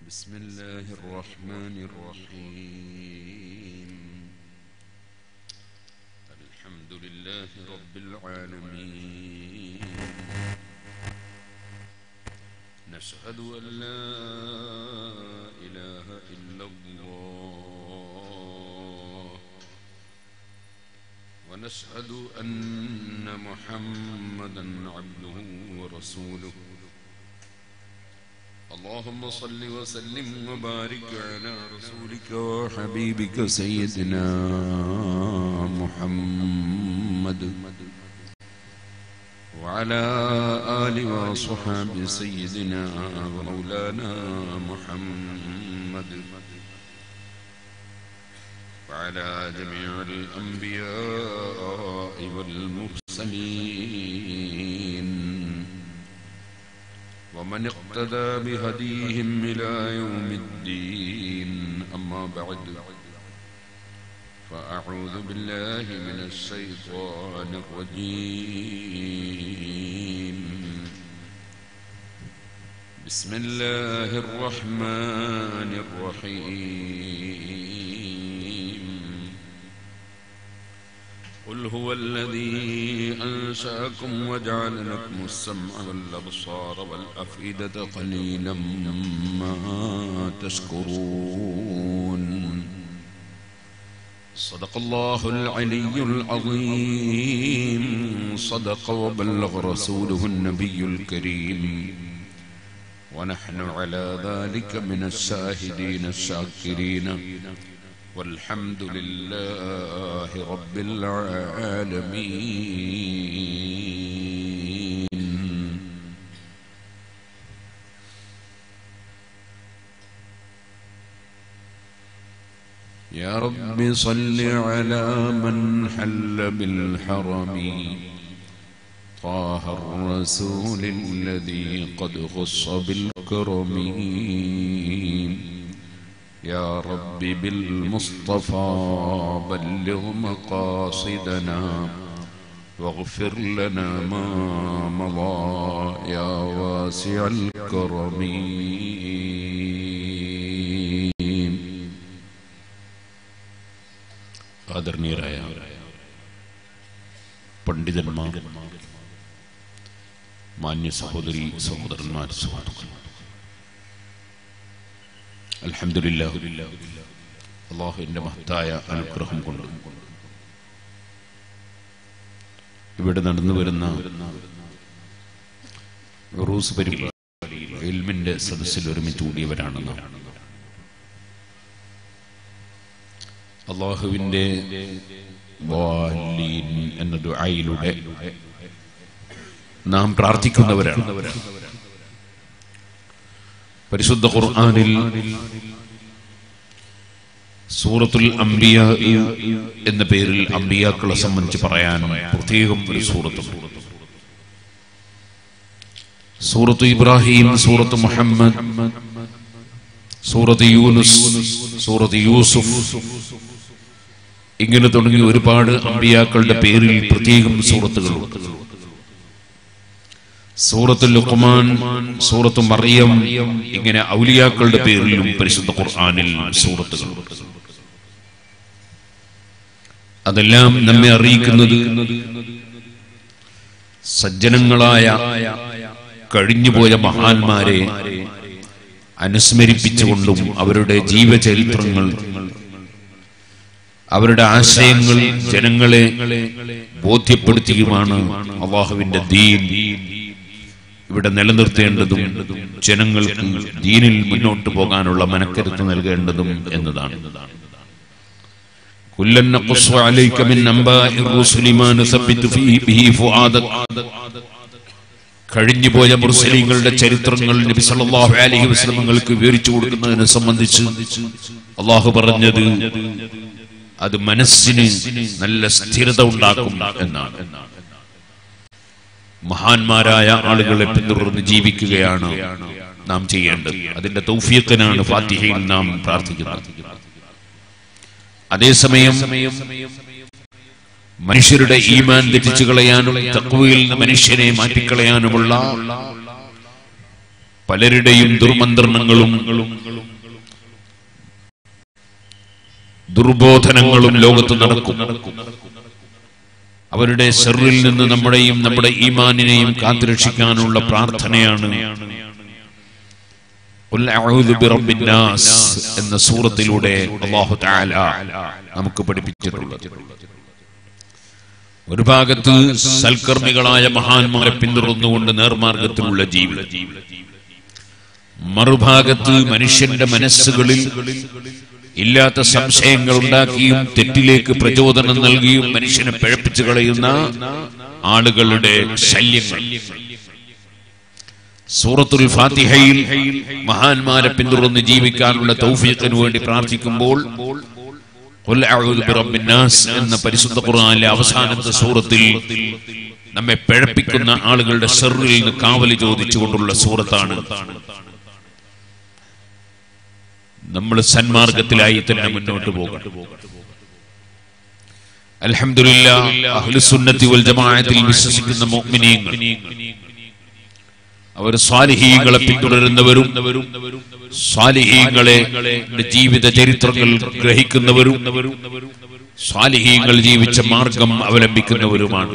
بسم الله الرحمن الرحيم الحمد لله رب العالمين نشهد أن لا إله إلا الله ونشهد أن محمدا عبده ورسوله اللهم صل وسلم وبارك على رسولك وحبيبك سيدنا محمد وعلى آل وصحاب سيدنا ومولانا محمد وعلى جميع الأنبياء والمرسلين ومن اقتدى بهديهم إلى يوم الدين أما بعد فأعوذ بالله من الشيطان الرجيم بسم الله الرحمن الرحيم قل هو الذي أنشأكم وجعل لكم السمع والأبصار والأفئدة قليلا ما تشكرون صدق الله العلي العظيم صدق وبلغ رسوله النبي الكريم ونحن على ذلك من الشاهدين الشاكرين والحمد لله رب العالمين يا رب صل على من حل بالحرم طه الرسول الذي قد خص بالكرم يا رب بالمصطفى بلغ مقاصدنا واغفر لنا ما مضى يا واسع الكرم ആദരണീയരായ പണ്ഡിതന്മാർ മാന്യ സഹോദരി സഹോദരന്മാർ സുഹൃത്തുക്കൾ അൽഹംദുലില്ലാ അള്ളാഹുവിന്റെ മഹത്തായ അനുഗ്രഹം കൊണ്ട് ഇവിടെ നടന്നു വരുന്ന ഉറൂസ് പരിപാടിയിൽ ഇൽമിന്റെ സദസ്സിൽ ഒരുമിച്ച് കൂടിയവരാണെന്ന് അള്ളാഹുവിന്റെ ضالين എന്ന ദുആയിലൂടെ നാം പ്രാർത്ഥിക്കുന്നവരാണ് പരിശുദ്ധ ഖുർആനിൽ സൂറത്തുൽ അംബിയ എന്ന പേരിൽ അംബിയാക്കളെ സംബന്ധിച്ച് പറയാൻ പ്രത്യേകം ഒരു സൂറത്ത് സൂറത്ത് ഇബ്രാഹിം സൂറത്ത് മുഹമ്മദ് സൂറത്ത് യൂനുസ് സൂറത്ത് യൂസുഫ് ഇങ്ങനെ തുടങ്ങി ഒരുപാട് അമ്പിയാക്കളുടെ പേരിൽ പ്രത്യേകം സൂറത്തുകളുണ്ട് സൂറത്ത് ലുഖ്മാൻ സൂറത്ത് മറിയം ഇങ്ങനെ ഔലിയാക്കളുടെ പേരിലും പരിശുദ്ധ ഖുർആനിൽ സൂറത്തുകൾ അതെല്ലാം നമ്മെ അറിയിക്കുന്നത് സജ്ജനങ്ങളായ കഴിഞ്ഞുപോയ മഹാന്മാരെ അനുസ്മരിപ്പിച്ചുകൊണ്ടും അവരുടെ ജീവചരിത്രങ്ങൾ അവരുടെ ആശയങ്ങൾ ജനങ്ങളെ ബോധ്യപ്പെടുത്തിയുമാണ് അള്ളാഹുവിന്റെ ദീൻ ഇവിടെ നിലനിർത്തേണ്ടതും ജനങ്ങൾക്ക് ദീനിൽ മുന്നോട്ട് പോകാനുള്ള മനക്കരുത്ത് നൽകേണ്ടതും എന്നതാണ് കഴിഞ്ഞുപോയ മുസ്ലിങ്ങളുടെ ചരിത്രങ്ങൾ നബി സല്ലല്ലാഹു അലൈഹി വസല്ലമങ്ങൾക്ക് വിവരിച്ചു കൊടുക്കുന്നതിനെ സംബന്ധിച്ച് അള്ളാഹു പറഞ്ഞത് അത് മനസ്സിന് നല്ല സ്ഥിരത ഉണ്ടാക്കും എന്നാണ് മഹാന്മാരായ ആളുകളെ പിന്തുടർന്ന് ജീവിക്കുകയാണ് നാം ചെയ്യേണ്ടത് അതിന്റെ തൗഫീഖിനാണ് ഫാത്തിഹയിൽ നാം പ്രാർത്ഥിക്കുന്നത് അതേസമയം മനുഷ്യരുടെ ഈമാൻ തെറ്റിച്ചു കളയാനും തക്കുവയിൽ നിന്ന് മനുഷ്യനെ മാറ്റിക്കളയാനുമുള്ള പലരുടെയും ദുർമന്ത്രണങ്ങളും ദുർബോധനങ്ങളും ലോകത്ത് നടക്കും അവരുടെ സെറിൽ നിന്ന് നമ്മുടെയും നമ്മുടെ ഈമാനിനെയും കാത്തുരക്ഷിക്കാനുള്ള പ്രാർത്ഥനയാണ് ഖുൽ അഊദു ബിറബ്ബിൻ നാസ് എന്ന സൂറത്തിലൂടെ അല്ലാഹു തആല നമുക്ക് പഠിപ്പിച്ചിട്ടുള്ളത് ഒരു ഭാഗത്ത് സൽക്കർമ്മികളായ മഹാന്മാരെ പിന്തുടർന്നുകൊണ്ട് നേർമാർഗത്തിലുള്ള ജീവിതം മറുഭാഗത്ത് മനുഷ്യന്റെ മനസ്സുകളിൽ ഇല്ലാത്ത സംശയങ്ങൾ ഉണ്ടാക്കിയും തെറ്റിലേക്ക് പ്രചോദനം നൽകിയും മനുഷ്യനെ പിഴപ്പിച്ചു കളയുന്ന ആളുകളുടെ ശല്യങ്ങൾ സൂറത്തുൽ ഫാത്തിഹയിൽ മഹാന്മാരെ പിന്തുടർന്ന് ജീവിക്കാനുള്ള തൗഫീഖിന് വേണ്ടി പ്രാർത്ഥിക്കുമ്പോൾ ഖുൽ അഊദു ബിറബ്ബിൻ നാസ് എന്ന പരിശുദ്ധ ഖുർആനിലെ അവസാനത്തെ സൂറത്തിൽ നമ്മെ പിഴപ്പിക്കുന്ന ആളുകളുടെ ഷെറിൽ നിന്ന് കാവല് ചോദിച്ചുകൊണ്ടുള്ള സൂറത്താണ് നമ്മൾ സന്മാർഗത്തിലായി തന്നെ മുന്നോട്ട് പോകണം അൽഹംദുലില്ലാ അഹ്ലുസുന്നത്തി വൽ ജമാഅത്തിൽ വിശ്വസിക്കുന്ന മുഅ്മിനീങ്ങൾ അവർ സ്വാലിഹീങ്ങളെ പിന്തുടരുന്നവരും സ്വാലിഹീങ്ങളെ ജീവിത ചരിത്രങ്ങൾ ഗ്രഹിക്കുന്നവരും സ്വാലിഹീങ്ങൾ ജീവിച്ച മാർഗം അവലംബിക്കുന്നവരുമാണ്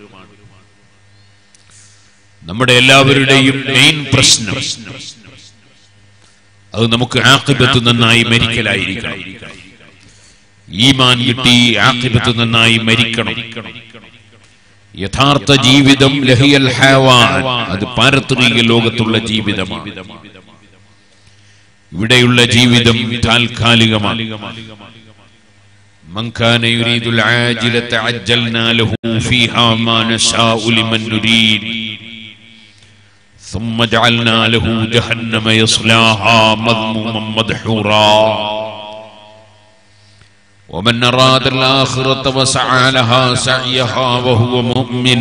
നമ്മുടെ എല്ലാവരുടെയും മെയിൻ പ്രശ്നം അത് നമുക്ക് ആക്കിബത്ത് നന്നായി മരിക്കലായിരിക്കണം ഈമാൻ കിട്ടി ആക്കിബത്ത് നന്നായി മരിക്കണം യഥാർത്ഥ ജീവിതം ലഹിയൽ ഹയവാൻ അത് പാരത്രിക ലോകത്തുള്ള ജീവിതമാണ് ഇവിടെയുള്ള ജീവിതം താൽക്കാലികമാണ് من كان يريد العاجلة عجلنا له فيها ما نشاء لمن نريد ثم جعلنا له جهنم يصلاها مذموما مدحورا ومن أراد الآخرة وسعى لها سعيها وهو مؤمن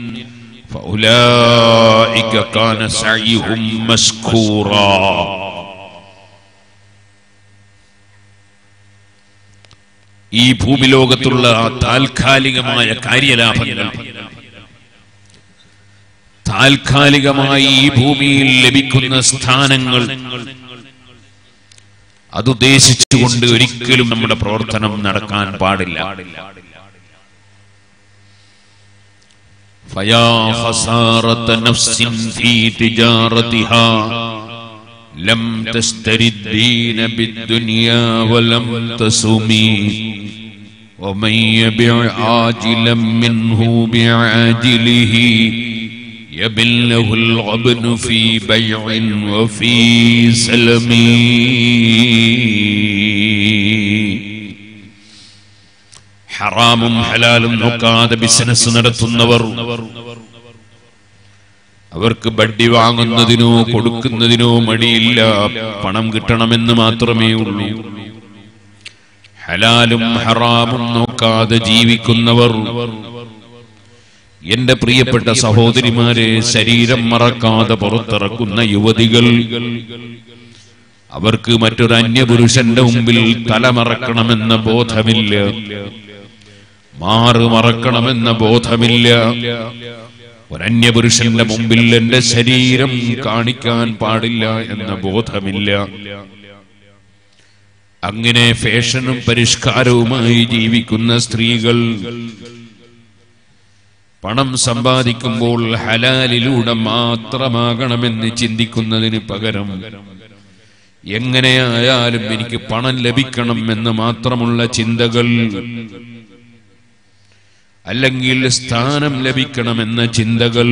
فأولئك كان سعيهم مشكورا ഈ ഭൂമിലോകത്തുള്ള താൽക്കാലികമായ കാര്യലാഭങ്ങൾ താൽക്കാലികമായി ഈ ഭൂമിയിൽ ലഭിക്കുന്ന സ്ഥാനങ്ങൾ അതുദ്ദേശിച്ചുകൊണ്ട് ഒരിക്കലും നമ്മുടെ പ്രവർത്തനം നടക്കാൻ പാടില്ല فيا خسارة نفس في تجارتها لم تشتر الدين بالدنيا ولم تسمي ومن يبع عاجلا منه بعاجله يبن له الغبن في بيع وفي سلم ഹറാമും ഹലാലും നോക്കാതെ ബിസിനസ് നടത്തുന്നവർ അവർക്ക് ബഡ്ഡി വാങ്ങുന്നതിനോ കൊടുക്കുന്നതിനോ മടിയില്ല പണം കിട്ടണമെന്ന് മാത്രമേ ഉള്ളൂ ഹലാലും ഹറാമും നോക്കാതെ ജീവിക്കുന്നവർ എന്റെ പ്രിയപ്പെട്ട സഹോദരിമാരെ ശരീരം മറക്കാതെ പുറത്തിറക്കുന്ന യുവതികൾ അവർക്ക് മറ്റൊരു അന്യപുരുഷന്റെ മുമ്പിൽ തലമറക്കണമെന്ന ബോധമില്ല മാറ് മറക്കണമെന്ന ബോധമില്ല ഒരന്യപുരുഷന്റെ മുമ്പിൽ എന്റെ ശരീരം കാണിക്കാൻ പാടില്ല എന്ന ബോധമില്ല അങ്ങനെ ഫാഷനും പരിഷ്കാരവുമായി ജീവിക്കുന്ന സ്ത്രീകൾ പണം സമ്പാദിക്കുമ്പോൾ ഹലാലിലൂടെ മാത്രമാകണമെന്ന് ചിന്തിക്കുന്നതിന് പകരം എങ്ങനെയായാലും എനിക്ക് പണം ലഭിക്കണം എന്ന് മാത്രമുള്ള ചിന്തകൾ അല്ലെങ്കിൽ സ്ഥാനം ലഭിക്കണമെന്ന ചിന്തകൾ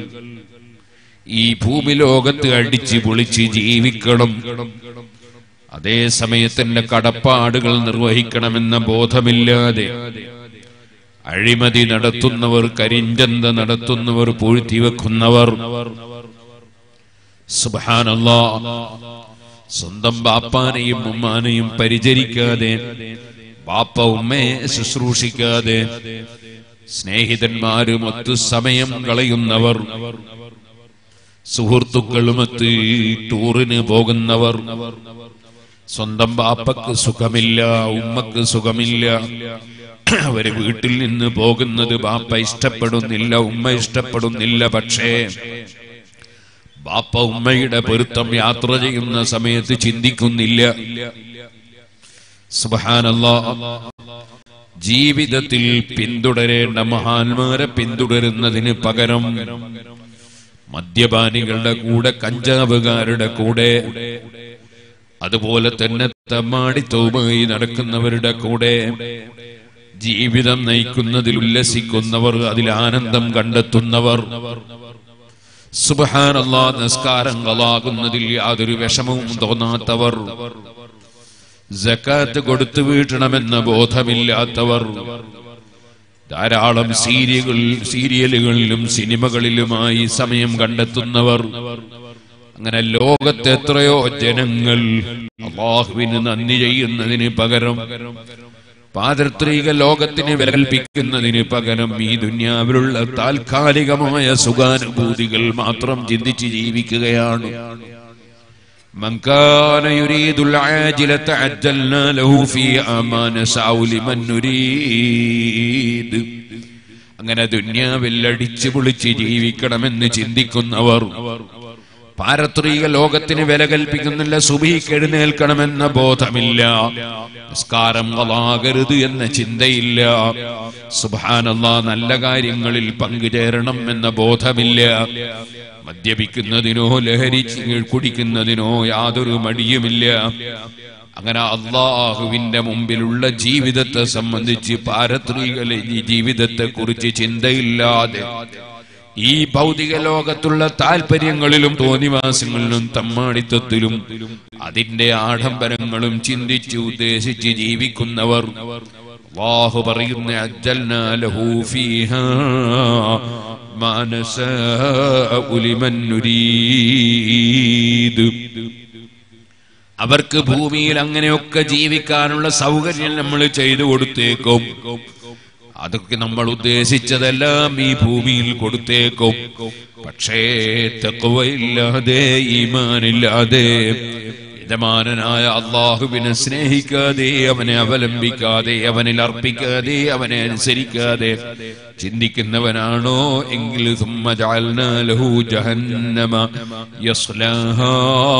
ഈ ഭൂമി ലോകത്ത് അടിച്ച് പൊളിച്ച് ജീവിക്കണം അതേ സമയത്തിന്റെ കടപ്പാടുകൾ നിർവഹിക്കണമെന്ന ബോധമില്ലാതെ അഴിമതി നടത്തുന്നവർ കരിഞ്ചന്ത നടത്തുന്നവർ പൂഴ്ത്തിവെക്കുന്നവർ സുബാനല്ലാ സ്വന്തം ബാപ്പാനെയും ഉമ്മാനെയും പരിചരിക്കാതെ ബാപ്പ ഉമ്മയെ ശുശ്രൂഷിക്കാതെ സ്നേഹിതന്മാരുമൊത്തു സമയം കളയുന്നവർ സുഹൃത്തുക്കളുമൊത്ത് ടൂറിന് പോകുന്നവർ സ്വന്തം ബാപ്പക്ക് സുഖമില്ല ഉമ്മക്ക് സുഖമില്ല അവര് വീട്ടിൽ നിന്ന് പോകുന്നത് ബാപ്പ ഇഷ്ടപ്പെടുന്നില്ല ഉമ്മ ഇഷ്ടപ്പെടുന്നില്ല പക്ഷേ ബാപ്പ ഉമ്മയുടെ പൊരുത്തം യാത്ര ചെയ്യുന്ന സമയത്ത് ചിന്തിക്കുന്നില്ല സുബ്ഹാനല്ലാ ജീവിതത്തിൽ പിന്തുടരേണ്ട മഹാന്മാരെ പിന്തുടരുന്നതിന് പകരം മദ്യപാനികളുടെ കൂടെ കഞ്ചാവുകാരുടെ കൂടെ അതുപോലെ തന്നെ തമ്മാടിത്തവുമായി നടക്കുന്നവരുടെ കൂടെ ജീവിതം നയിക്കുന്നതിൽ ഉല്ലസിക്കുന്നവർ അതിൽ ആനന്ദം കണ്ടെത്തുന്നവർ സുബഹാനല്ലാ നിസ്കാരങ്ങളാകുന്നതിൽ യാതൊരു വിഷമവും തോന്നാത്തവർ ജക്കാത്ത് കൊടുത്തു വീട്ടണമെന്ന ബോധമില്ലാത്തവർ ധാരാളം സീരിയകൾ സീരിയലുകളിലും സിനിമകളിലുമായി സമയം കണ്ടെത്തുന്നവർ അങ്ങനെ ലോകത്തെ എത്രയോ ജനങ്ങൾ അള്ളാഹുവിന് നന്ദി ചെയ്യുന്നതിന് പകരം പാതൃത്രിക ലോകത്തിന് വിലകൽപ്പിക്കുന്നതിന് പകരം ഈ ദുന്യാവിലുള്ള താൽക്കാലികമായ സുഖാനുഭൂതികൾ മാത്രം ചിന്തിച്ച് ജീവിക്കുകയാണ് من كان يريد العاجلة عجلنا له فيها ما نسعى لمن نريد അങ്ങനെ ദുന്യാവിൽ അടിച്ചു പൊളിച്ച് ജീവിക്കണമെന്ന് ചിന്തിക്കുന്നവർ പാരത്രിക ലോകത്തിന് വില കൽപ്പിക്കുന്നില്ല സുബിക്ക് എഴുന്നേൽക്കണമെന്ന ബോധമില്ല നിസ്കാരം കളാകരുത് എന്ന ചിന്തയില്ല സുബാനല്ല നല്ല കാര്യങ്ങളിൽ പങ്കുചേരണം എന്ന ബോധമില്ല മദ്യപിക്കുന്നതിനോ ലഹരി കുടിക്കുന്നതിനോ യാതൊരു മടിയുമില്ല അങ്ങനെ അള്ളാഹുവിന്റെ മുമ്പിലുള്ള ജീവിതത്തെ സംബന്ധിച്ച് പാരത്രിക ജീവിതത്തെ കുറിച്ച് ചിന്തയില്ലാതെ ഈ ഭൗതിക ലോകത്തുള്ള താല്പര്യങ്ങളിലും തോന്നിവാസങ്ങളിലും തമ്മാടിത്തത്തിലും അതിന്റെ ആഡംബരങ്ങളും ചിന്തിച്ച് ഉദ്ദേശിച്ച് ജീവിക്കുന്നവർ അള്ളാഹു പറയുന്ന അജ്ജൽനാ ലഹു ഫീഹാ മാ നശാഉ ലിമൻ നുരീദ് അവർക്ക് ഭൂമിയിൽ അങ്ങനെയൊക്കെ ജീവിക്കാനുള്ള സൗകര്യം നമ്മൾ ചെയ്തു കൊടുത്തേക്കും അതൊക്കെ നമ്മൾ ഉദ്ദേശിച്ചതെല്ലാം ഈ ഭൂമിയിൽ കൊടുത്തേക്കും പക്ഷേ തെക്കുവയില്ലാതെ ഈമാനില്ലാതെ യജമാനനായ അള്ളാഹുവിനെ സ്നേഹിക്കാതെ അവനെ അവലംബിക്കാതെ അവനിൽ അർപ്പിക്കാതെ അവനെ അനുസരിക്കാതെ ചിന്തിക്കുന്നവനാണോ എങ്കിൽ ثم جعلنا له جهنم يصلاها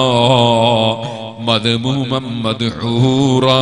مذموما مدحورا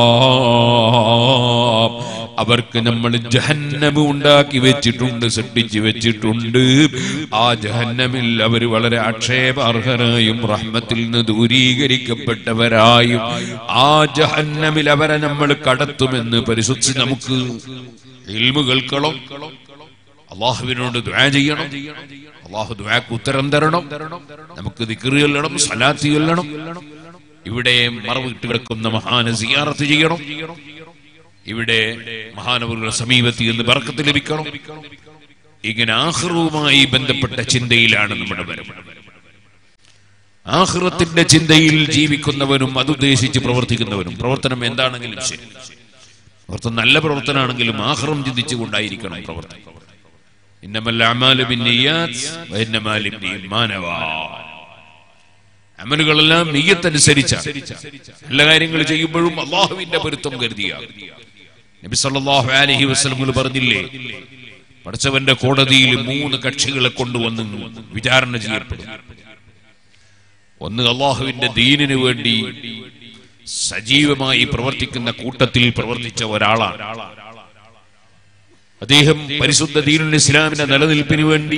അവർക്ക് നമ്മൾ ജഹന്നമ് ഉണ്ടാക്കി വെച്ചിട്ടുണ്ട് സൃഷ്ടിച്ചു വെച്ചിട്ടുണ്ട് ആ ജഹന്നമിൽ അവർ വളരെ ആക്ഷേപാർഹരായും റഹ്മത്തിൽ നിന്ന് ദൂരീകരിക്കപ്പെട്ടവരായും ആ ജഹന്നമിൽ അവരെ നമ്മൾ കടത്തുമെന്ന് പരിശുദ്ധി നമുക്ക് ഇൽമു കേൾക്കണം അള്ളാഹുവിനോട് ദ്വാ ചെയ്യണം അള്ളാഹു ദ്വാക്ക് ഉത്തരം തരണം നമുക്ക് ദിക്റ് ചൊല്ലണം സലാത്ത് ചൊല്ലണം ഇവിടെ മറവിട്ട് കിടക്കുന്ന മഹാന സിയാറത്ത് ചെയ്യണം ഇവിടെ മഹാനവറുകളുടെ സമീപത്തിൽ നിന്ന് ബർക്കത്ത് ലഭിക്കണം ഇങ്ങനെ ആഹ്റവുമായി ബന്ധപ്പെട്ട ചിന്തയിലാണ് നമ്മുടെ വരവ് ആഹ്റത്തിന്റെ ചിന്തയിൽ ജീവിക്കുന്നവനും അതുദ്ദേശിച്ച് പ്രവർത്തിക്കുന്നവനും പ്രവർത്തനം എന്താണെങ്കിലും ശരി പ്രവർത്തനം നല്ല പ്രവർത്തനമാണെങ്കിലും ആഹ്റം ചിന്തിച്ചുകൊണ്ടായിരിക്കണം പ്രവർത്തനം ഇന്നമല്ല അമാലു ബിന്നിയാത്ത് വഇന്നമാ ലിബ്നിൽ മാനവാ അമലുകളെല്ലാം നെയ്യത്തനുസരിച്ച നല്ല കാര്യങ്ങൾ ചെയ്യുമ്പോഴും അള്ളാഹുവിന്റെ പൊരുത്തം കരുതിയ നബി സല്ലല്ലാഹു അലൈഹി വസല്ലം പറഞ്ഞില്ലേ പഠിച്ചവന്റെ കോടതിയിൽ മൂന്ന് കക്ഷികളെ കൊണ്ടുവന്ന് വിചാരണ ചെയ്യപ്പെടും ഒന്ന് അള്ളാഹുവിന്റെ ദീനിനു വേണ്ടി സജീവമായി പ്രവർത്തിക്കുന്ന കൂട്ടത്തിൽ പ്രവർത്തിച്ച ഒരാളാണ് അദ്ദേഹം പരിശുദ്ധ ദീനുൽ ഇസ്ലാമിന്റെ നിലനിൽപ്പിന് വേണ്ടി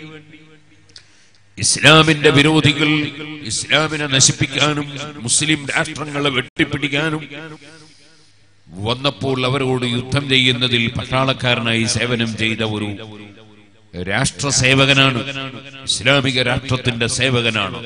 ഇസ്ലാമിന്റെ വിരോധികൾ ഇസ്ലാമിനെ നശിപ്പിക്കാനും മുസ്ലിം രാഷ്ട്രങ്ങളെ വെട്ടിപ്പിടിക്കാനും വന്നപ്പോൾ അവരോട് യുദ്ധം ചെയ്യുന്നതിൽ പട്ടാളക്കാരനായി സേവനം ചെയ്ത ഒരു രാഷ്ട്ര സേവകനാണ് ഇസ്ലാമിക രാഷ്ട്രത്തിന്റെ സേവകനാണ്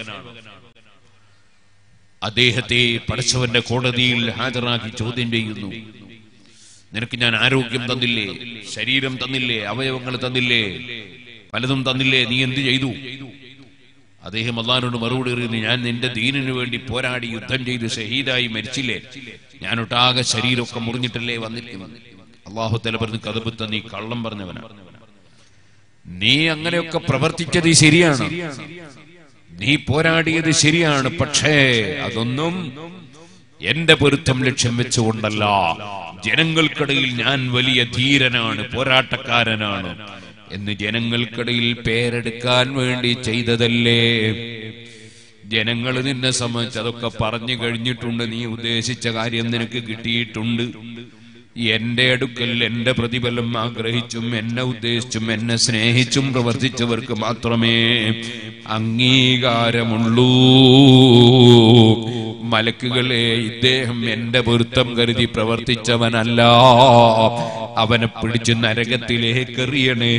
അദ്ദേഹത്തെ പഠിച്ചവന്റെ കോടതിയിൽ ഹാജരാക്കി ചോദ്യം ചെയ്യുന്നു നിനക്ക് ഞാൻ ആരോഗ്യം തന്നില്ലേ ശരീരം തന്നില്ലേ അവയവങ്ങൾ തന്നില്ലേ പലതും തന്നില്ലേ നീ എന്ത് ചെയ്തു അദ്ദേഹം അള്ളഹാനോട് മറുപടി എറിയുന്നു ഞാൻ നിന്റെ ദീനിനു വേണ്ടി പോരാടി യുദ്ധം ചെയ്ത് ഷഹീദായി മരിച്ചില്ലേ ഞാൻ ഒട്ടാകെ ശരീരമൊക്കെ മുറിഞ്ഞിട്ടല്ലേ വന്നിരിക്കുന്നത് അള്ളാഹു തല പറഞ്ഞ് കഥപുത്ത നീ കള്ളം പറഞ്ഞവനാണ് നീ അങ്ങനെയൊക്കെ പ്രവർത്തിച്ചത് ശരിയാണ് നീ പോരാടിയത് ശരിയാണ് പക്ഷേ അതൊന്നും എന്റെ പൊരുത്തം ലക്ഷ്യം വെച്ചുകൊണ്ടല്ല ജനങ്ങൾക്കിടയിൽ ഞാൻ വലിയ ധീരനാണ് പോരാട്ടക്കാരനാണ് എന്ന് ജനങ്ങൾക്കിടയിൽ പേരെടുക്കാൻ വേണ്ടി ചെയ്തതല്ലേ ജനങ്ങൾ നിന്നെ സംബന്ധിച്ച് അതൊക്കെ പറഞ്ഞു കഴിഞ്ഞിട്ടുണ്ട് നീ ഉദ്ദേശിച്ച കാര്യം നിനക്ക് കിട്ടിയിട്ടുണ്ട് എന്റെ അടുക്കൽ എന്റെ പ്രതിഫലം ആഗ്രഹിച്ചും എന്നെ ഉദ്ദേശിച്ചും എന്നെ സ്നേഹിച്ചും പ്രവർത്തിച്ചവർക്ക് മാത്രമേ അംഗീകാരമുള്ളൂ മലക്കുകളെ ഇദ്ദേഹം എന്റെ പൊരുത്തം കരുതി പ്രവർത്തിച്ചവനല്ല അവനെ പിടിച്ച് നരകത്തിലേക്കെറിയണേ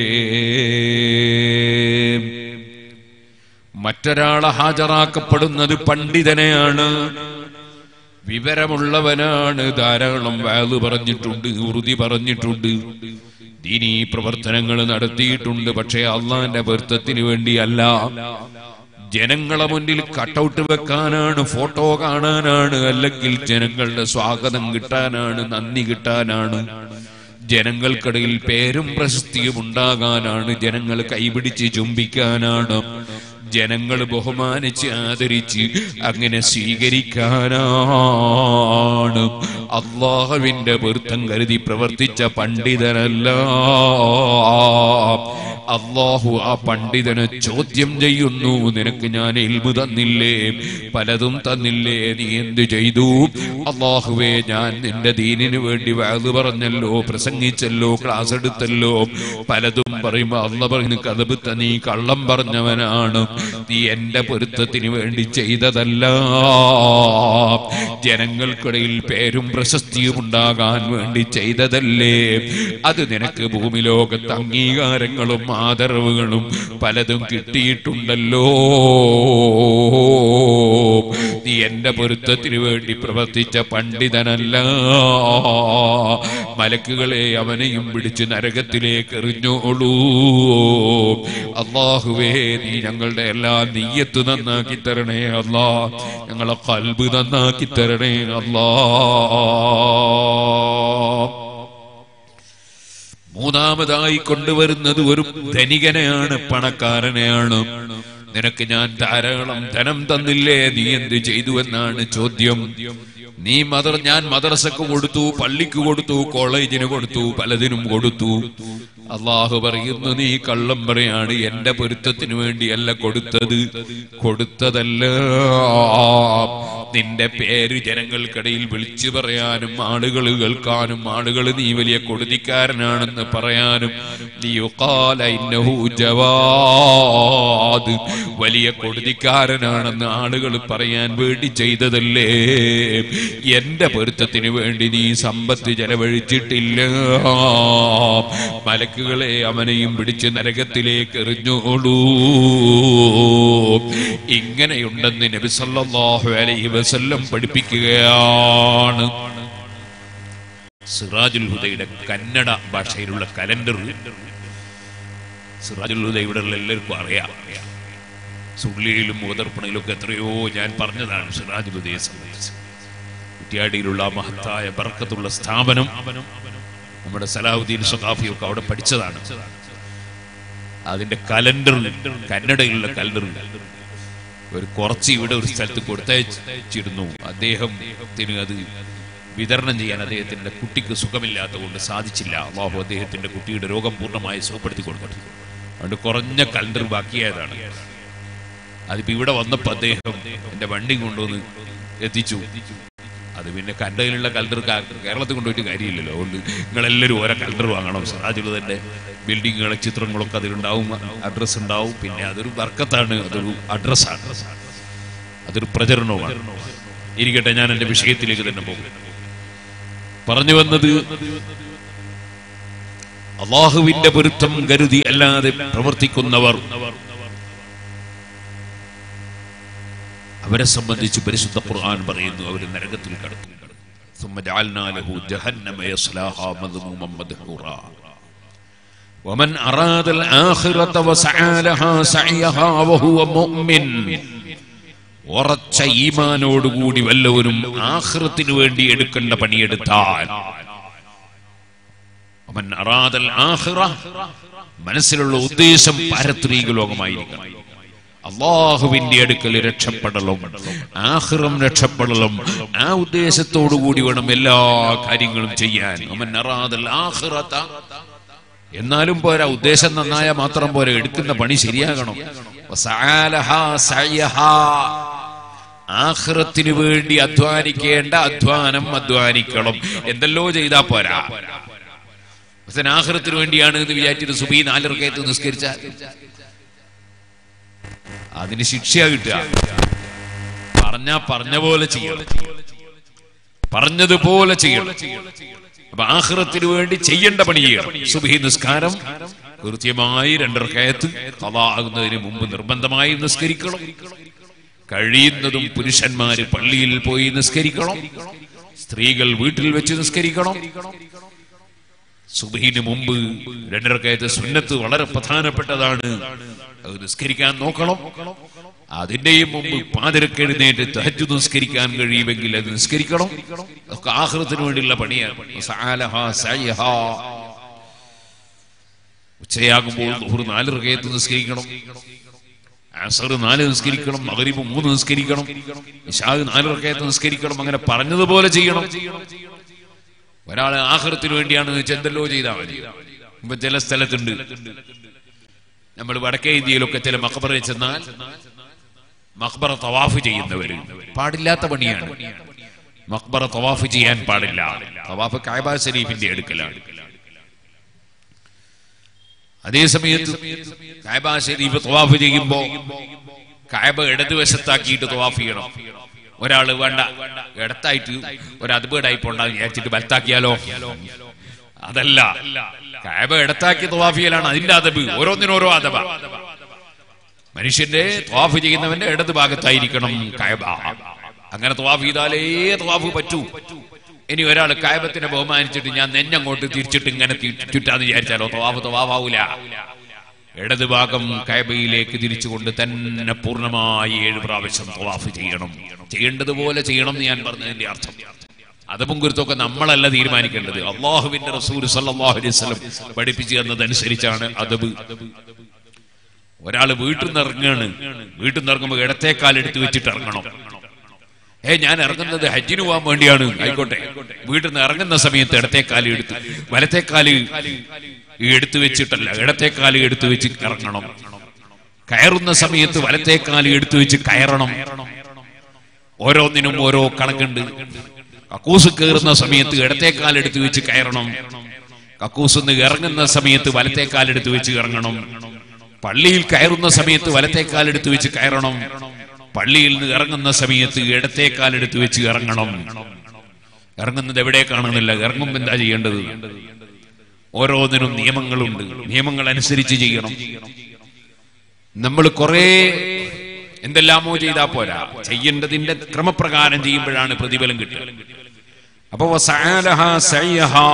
മറ്റൊരാളെ ഹാജരാക്കപ്പെടുന്നത് പണ്ഡിതനെയാണ് വിവരമുള്ളവനാണ് ധാരാളം വാല് പറഞ്ഞിട്ടുണ്ട് ഉറുതി പറഞ്ഞിട്ടുണ്ട് ദീനീ പ്രവർത്തനങ്ങൾ നടത്തിയിട്ടുണ്ട് പക്ഷേ അള്ളാന്റെ പൊരുത്തത്തിന് വേണ്ടിയല്ല ജനങ്ങളെ മുന്നിൽ കട്ടൗട്ട് വെക്കാനാണ് ഫോട്ടോ കാണാനാണ് അല്ലെങ്കിൽ ജനങ്ങളുടെ സ്വാഗതം കിട്ടാനാണ് നന്ദി കിട്ടാനാണ് ജനങ്ങൾക്കിടയിൽ പേരും പ്രശസ്തിയും ഉണ്ടാകാനാണ് ജനങ്ങൾ കൈപിടിച്ച് ചുംബിക്കാനാണ് ജനങ്ങൾ ബഹുമാനിച്ച് ആദരിച്ച് അങ്ങനെ സ്വീകരിക്കാനാണ് അള്ളാഹുവിന്റെ പൊരുത്തം കരുതി പ്രവർത്തിച്ച പണ്ഡിതനല്ല അള്ളാഹു ആ പണ്ഡിതനെ ചോദ്യം ചെയ്യുന്നു നിനക്ക് ഞാൻ ഇൽമു തന്നില്ലേ പലതും തന്നില്ലേ നീ എന്ത് ചെയ്തു അള്ളാഹുവേ ഞാൻ നിന്റെ ദീനിനു വേണ്ടി വാത് പറഞ്ഞല്ലോ പ്രസംഗിച്ചല്ലോ ക്ലാസ് എടുത്തല്ലോ പലതും പറയുമ്പോ അള്ള പറയുന്നു കഥബുത്ത നീ കള്ളം പറഞ്ഞവനാണ് നീ എന്റെ പൊരുത്തത്തിന് വേണ്ടി ചെയ്തതല്ല ജനങ്ങൾക്കിടയിൽ പേരും പ്രശസ്തിയും ഉണ്ടാകാൻ വേണ്ടി ചെയ്തതല്ലേ അത് നിനക്ക് ഭൂമി ലോകത്ത് അംഗീകാരങ്ങളും ആദരവുകളും പലതും കിട്ടിയിട്ടുണ്ടല്ലോ നീ എന്റെ പൊരുത്തത്തിന് വേണ്ടി പ്രവർത്തിച്ച പണ്ഡിതനല്ല മലക്കുകളെ അവനെയും പിടിച്ച് നരകത്തിലേക്ക് എറിഞ്ഞോളൂ അള്ളാഹുവേ നീ ഞങ്ങളുടെ എല്ലാ നീയത്ത് നന്നാക്കി തരണേ അല്ലാ ഞങ്ങളെ കൽബ് നന്നാക്കി തരണേ അല്ലാ മൂന്നാമതായി കൊണ്ടുവരുന്നത് ഒരു ധനികനെയാണ് പണക്കാരനെയാണ് നിനക്ക് ഞാൻ ധാരാളം ധനം തന്നില്ലേ നീ എന്ത് ചെയ്തു എന്നാണ് ചോദ്യം നീ മദർ ഞാൻ മദ്രസക്ക് കൊടുത്തു പള്ളിക്ക് കൊടുത്തു കോളേജിന് കൊടുത്തു പലതിനും കൊടുത്തു അള്ളാഹു പറയുന്നു നീ കള്ളം പറയാണ് എന്റെ പൊരുത്തത്തിന് വേണ്ടിയല്ല കൊടുത്തത് കൊടുത്തതല്ല നിന്റെ പേര് ജനങ്ങൾക്കിടയിൽ വിളിച്ചു പറയാനും ആളുകൾ കേൾക്കാനും ആളുകൾ നീ വലിയ കൊടുതിക്കാരനാണെന്ന് പറയാനും ലിയുഖാല ഇന്നഹു ജവാദ് വലിയ കൊടുതിക്കാരനാണെന്ന് ആളുകൾ പറയാൻ വേണ്ടി ചെയ്തതല്ലേ എന്റെ പൊരുത്തത്തിന് വേണ്ടി നീ സമ്പത്ത് ചെലവഴിച്ചിട്ടില്ല മലക്കുകളെ അവനെയും പിടിച്ച് നരകത്തിലേക്ക് എറിഞ്ഞോളൂ ഇങ്ങനെയുണ്ടെന്ന് നബി സല്ലല്ലാഹു അലൈഹി വസല്ലം പഠിപ്പിക്കുകയാണ് സിറാജുൽ ഹുദയുടെ കന്നഡ ഭാഷയിലുള്ള കലണ്ടർ സിറാജുൽ ഹുദ ഇവിടെ എല്ലാവർക്കും അറിയാം സുള്ളിയിലും മുതർപ്പണയിലും ഒക്കെ എത്രയോ ഞാൻ പറഞ്ഞതാണ് സിറാജുൽ ഹുദയെ സംബന്ധിച്ച് കുറ്റ്യാടിയിലുള്ള ആ മഹത്തായ ബർക്കത്തുള്ള സ്ഥാപനം നമ്മുടെ സലാഹുദ്ദീൻ സഖാഫിയൊക്കെ അവിടെ പഠിച്ചതാണ് അതിന്റെ കലണ്ടർ കന്നഡയിലുള്ള കലണ്ടർ ഒരു കുറച്ച് ഇവിടെ ഒരു സ്ഥലത്ത് കൊടുത്തയച്ചിരുന്നു അദ്ദേഹത്തിന് അത് വിതരണം ചെയ്യാൻ അദ്ദേഹത്തിന്റെ കുട്ടിക്ക് സുഖമില്ലാത്തതുകൊണ്ട് സാധിച്ചില്ല അള്ളാഹു അദ്ദേഹത്തിന്റെ കുട്ടിയുടെ രോഗം പൂർണ്ണമായി സുഖപ്പെടുത്തി കൊടുത്തു അതുകൊണ്ട് കുറഞ്ഞ കലണ്ടർ ബാക്കിയായതാണ് അതിപ്പോ ഇവിടെ വന്നപ്പോ അദ്ദേഹം എന്റെ വണ്ടി കൊണ്ടുവന്ന് എത്തിച്ചു അത് പിന്നെ കണ്ടതിലുള്ള കലണ്ടർ കേരളത്തിൽ കൊണ്ടുപോയിട്ട് കാര്യമില്ലല്ലോ അതുകൊണ്ട് നിങ്ങളെല്ലാവരും ഓരോ കലണ്ടർ വാങ്ങണം സിറാജുള്ളതിന്റെ ബിൽഡിങ്ങുകളെ ചിത്രങ്ങളൊക്കെ അതിലുണ്ടാവും അഡ്രസ് ഉണ്ടാവും പിന്നെ അതൊരു വർക്കത്താണ് അതൊരു അഡ്രസ്സാണ് അതൊരു പ്രചരണവുമാണ് ഇരിക്കട്ടെ ഞാൻ എന്റെ വിഷയത്തിലേക്ക് തന്നെ പോകും പറഞ്ഞു വന്നത് അള്ളാഹുവിന്റെ പൊരുത്തം കരുതി അല്ലാതെ പ്രവർത്തിക്കുന്നവർ അവരെ സംബന്ധിച്ച് പരിശുദ്ധ ഖുർആൻ പറയുന്നു അവർ നരകത്തിൽ കടക്കും ثم جعلنا له جهنم يصلاها مذموما مدحورا ومن أراد الآخرة وسعى لها سعيها وهو مؤمن ഉറച്ച ഈമാനോടുകൂടി വല്ലവരും ആഹ്റത്തിന് വേണ്ടി എടുക്കേണ്ട പണിയെടുത്താൽ അവൻ അറാദൽ ആഹ്റ മനസ്സിലുള്ള ഉദ്ദേശം പാരത്രീക ലോകമായിരിക്കണം അള്ളാഹുവിന്റെ അടുക്കൽ രക്ഷപ്പെടലും ആഹ്റം രക്ഷപ്പെടലും ആ ഉദ്ദേശത്തോടു കൂടി വേണം എല്ലാ കാര്യങ്ങളും ചെയ്യാൻ അവൻ അറാദൽ ആഹ്റത്ത എന്നാലും പോരാ ഉദ്ദേശം നന്നായ മാത്രം പോരാ എടുക്കുന്ന പണി ശരിയാകണം വസആലഹാ സഅയഹാ. ആഖിറത്തിന് വേണ്ടി അധ്വാനിക്കേണ്ട അധ്വാനം അധ്വാനിക്കണം എന്തെല്ലോ ചെയ്താ പോരാ പക്ഷെ ആഖിറത്തിന് വേണ്ടിയാണ് എന്ന് വിചാരിച്ചിട്ട് സുബി നാലിറക്കയത്ത് നിസ്കരിച്ചാൽ അതിന് ശിക്ഷ കിട്ടുക പറഞ്ഞാ പറഞ്ഞ പോലെ ചെയ്യണം പറഞ്ഞതുപോലെ ചെയ്യണം അപ്പൊ ആഹ്റത്തിന് വേണ്ടി ചെയ്യേണ്ട പണി ചെയ്യണം സുബഹി നിസ്കാരം കൃത്യമായി രണ്ടിറക്കയത്ത് കഥാകുന്നതിന് മുമ്പ് നിർബന്ധമായി നിസ്കരിക്കണം കഴിയുന്നതും പുരുഷന്മാര് പള്ളിയിൽ പോയി നിസ്കരിക്കണം സ്ത്രീകൾ വീട്ടിൽ വെച്ച് നിസ്കരിക്കണം സുബഹിന് മുമ്പ് രണ്ടിറക്കയത്ത് സുന്നത്ത് വളരെ പ്രധാനപ്പെട്ടതാണ് അത് നിസ്കരിക്കാൻ നോക്കണം അതിന്റെയും മുമ്പ് പാതിരക്ക് എഴുന്നേറ്റ് തഹജ് നിസ്കരിക്കാൻ കഴിയുമെങ്കിൽ അത് നിസ്കരിക്കണം അതൊക്കെ ആഹൃത്തിന് വേണ്ടിയുള്ള പണിയാണ് സഅലഹാ സഅയഹാ. ഉച്ചയാകുമ്പോൾ ദുഹർ നാല് റകയത്ത് നിസ്കരിക്കണം അസർ നാല് നിസ്കരിക്കണം മഗ്രിബ് മൂന്ന് നിസ്കരിക്കണം ഇശാഖ് നാല് റകയത്ത് നിസ്കരിക്കണം അങ്ങനെ പറഞ്ഞതുപോലെ ചെയ്യണം ഒരാള് ആഹൃത്തിന് വേണ്ടിയാണ് ചെന്തല്ലോ ചെയ്താൽ മതി ഇപ്പൊ ചില സ്ഥലത്തുണ്ട് നമ്മൾ വടക്കേ ഇന്ത്യയിലൊക്കെ ചില മക്ബറയിൽ ചെന്നാൽ മക്ബറ തവാഫ് ചെയ്യുന്നവര് പാടില്ലാത്ത പണിയാണ് മക്ബറ തവാഫ് ചെയ്യാൻ പാടില്ല തവാഫ് കായബ ഷരീഫിന്റെ അടുക്കലാണ് അതേ സമയത്ത് കായബ ഷരീഫ് തവാഫ് ചെയ്യുമ്പോ കായബ ഇടതുവശത്താക്കിയിട്ട് തവാഫ് ചെയ്യണം ഒരാള് വേണ്ട ഇടത്തായിട്ട് ഒരു അതുപേടായിപ്പോ ഉണ്ടാകും വിചാരിച്ചിട്ട് വലത്താക്കിയാലോ അതല്ല കായബ ഇടത്താക്കി തവാഫ് ചെയ്യലാണ് അതിന്റെ അതബ് ഓരോന്നിനും ഓരോ അതബ മനുഷ്യന്റെ ത്വാഫ് ചെയ്യുന്നവന്റെ ഇടത് ഭാഗത്തായിരിക്കണം കായബ അങ്ങനെ ത്വാഫ് ചെയ്താലേ ത്വാഫ് പറ്റൂ ഇനി ഒരാൾ കായബത്തിനെ ബഹുമാനിച്ചിട്ട് ഞാൻ നെഞ്ഞങ്ങോട്ട് തിരിച്ചിട്ട് ഇങ്ങനെ തി- ചുറ്റാന്ന് വിചാരിച്ചാലോ ത്വാഫ് ത്വാഫാവൂല ഇടത് ഭാഗം കൈബയിലേക്ക് തിരിച്ചുകൊണ്ട് തന്നെ പൂർണ്ണമായി ഏഴ് പ്രാവശ്യം ത്വാഫ് ചെയ്യണം ചെയ്യേണ്ടതുപോലെ ചെയ്യണം എന്ന് ഞാൻ പറഞ്ഞതിന്റെ അർത്ഥം അതപ്പും കുരുത്തൊക്കെ നമ്മളല്ല തീരുമാനിക്കേണ്ടത് അള്ളാഹുവിന്റെ റസൂൽ സല്ലല്ലാഹു അലൈഹി വസല്ലം പഠിപ്പിച്ചു തന്നതനുസരിച്ചാണ് അതബ് ഒരാള് വീട്ടിൽ നിന്ന് ഇറങ്ങാണ് വീട്ടിൽ നിന്ന് ഇറങ്ങുമ്പോൾ ഇടത്തേക്കാൽ എടുത്തു വെച്ചിട്ട് ഇറങ്ങണം ഏ ഞാൻ ഇറങ്ങുന്നത് ഹജ്ജിന് പോകാൻ വേണ്ടിയാണ് ആയിക്കോട്ടെ വീട്ടിൽ നിന്ന് ഇറങ്ങുന്ന സമയത്ത് ഇടത്തേക്കാല് എടുത്ത് വലത്തേക്കാല് എടുത്തു വെച്ചിട്ടല്ല ഇടത്തേക്കാല് എടുത്തു വെച്ച് ഇറങ്ങണം കയറുന്ന സമയത്ത് വലത്തേക്കാല് എടുത്തു വെച്ച് കയറണം ഓരോന്നിനും ഓരോ കണക്കുണ്ട് കക്കൂസ് കയറുന്ന സമയത്ത് ഇടത്തേക്കാൽ എടുത്തു വെച്ച് കയറണം കക്കൂസ് നിന്ന് ഇറങ്ങുന്ന സമയത്ത് വലത്തേക്കാൽ എടുത്തു വെച്ച് ഇറങ്ങണം പള്ളിയിൽ കയറുന്ന സമയത്ത് വലത്തേക്കാൽ എടുത്തു വെച്ച് കയറണം പള്ളിയിൽ നിന്ന് ഇറങ്ങുന്ന സമയത്ത് ഇടത്തേക്കാൽ എടുത്തു വെച്ച് ഇറങ്ങണം ഇറങ്ങുന്നത് എവിടെ കാണുന്നില്ല ഇറങ്ങുമ്പോൾ എന്താ ചെയ്യേണ്ടത് ഓരോന്നിനും നിയമങ്ങളുണ്ട് നിയമങ്ങൾ അനുസരിച്ച് ചെയ്യണം നമ്മൾ കുറെ എന്തെല്ലാമോ ചെയ്താ പോരാ ചെയ്യേണ്ടതിന്റെ ക്രമപ്രകാരം ചെയ്യുമ്പോഴാണ് പ്രതിഫലം കിട്ടുക അപ്പൊ വസഅലഹാ സഅയഹാ.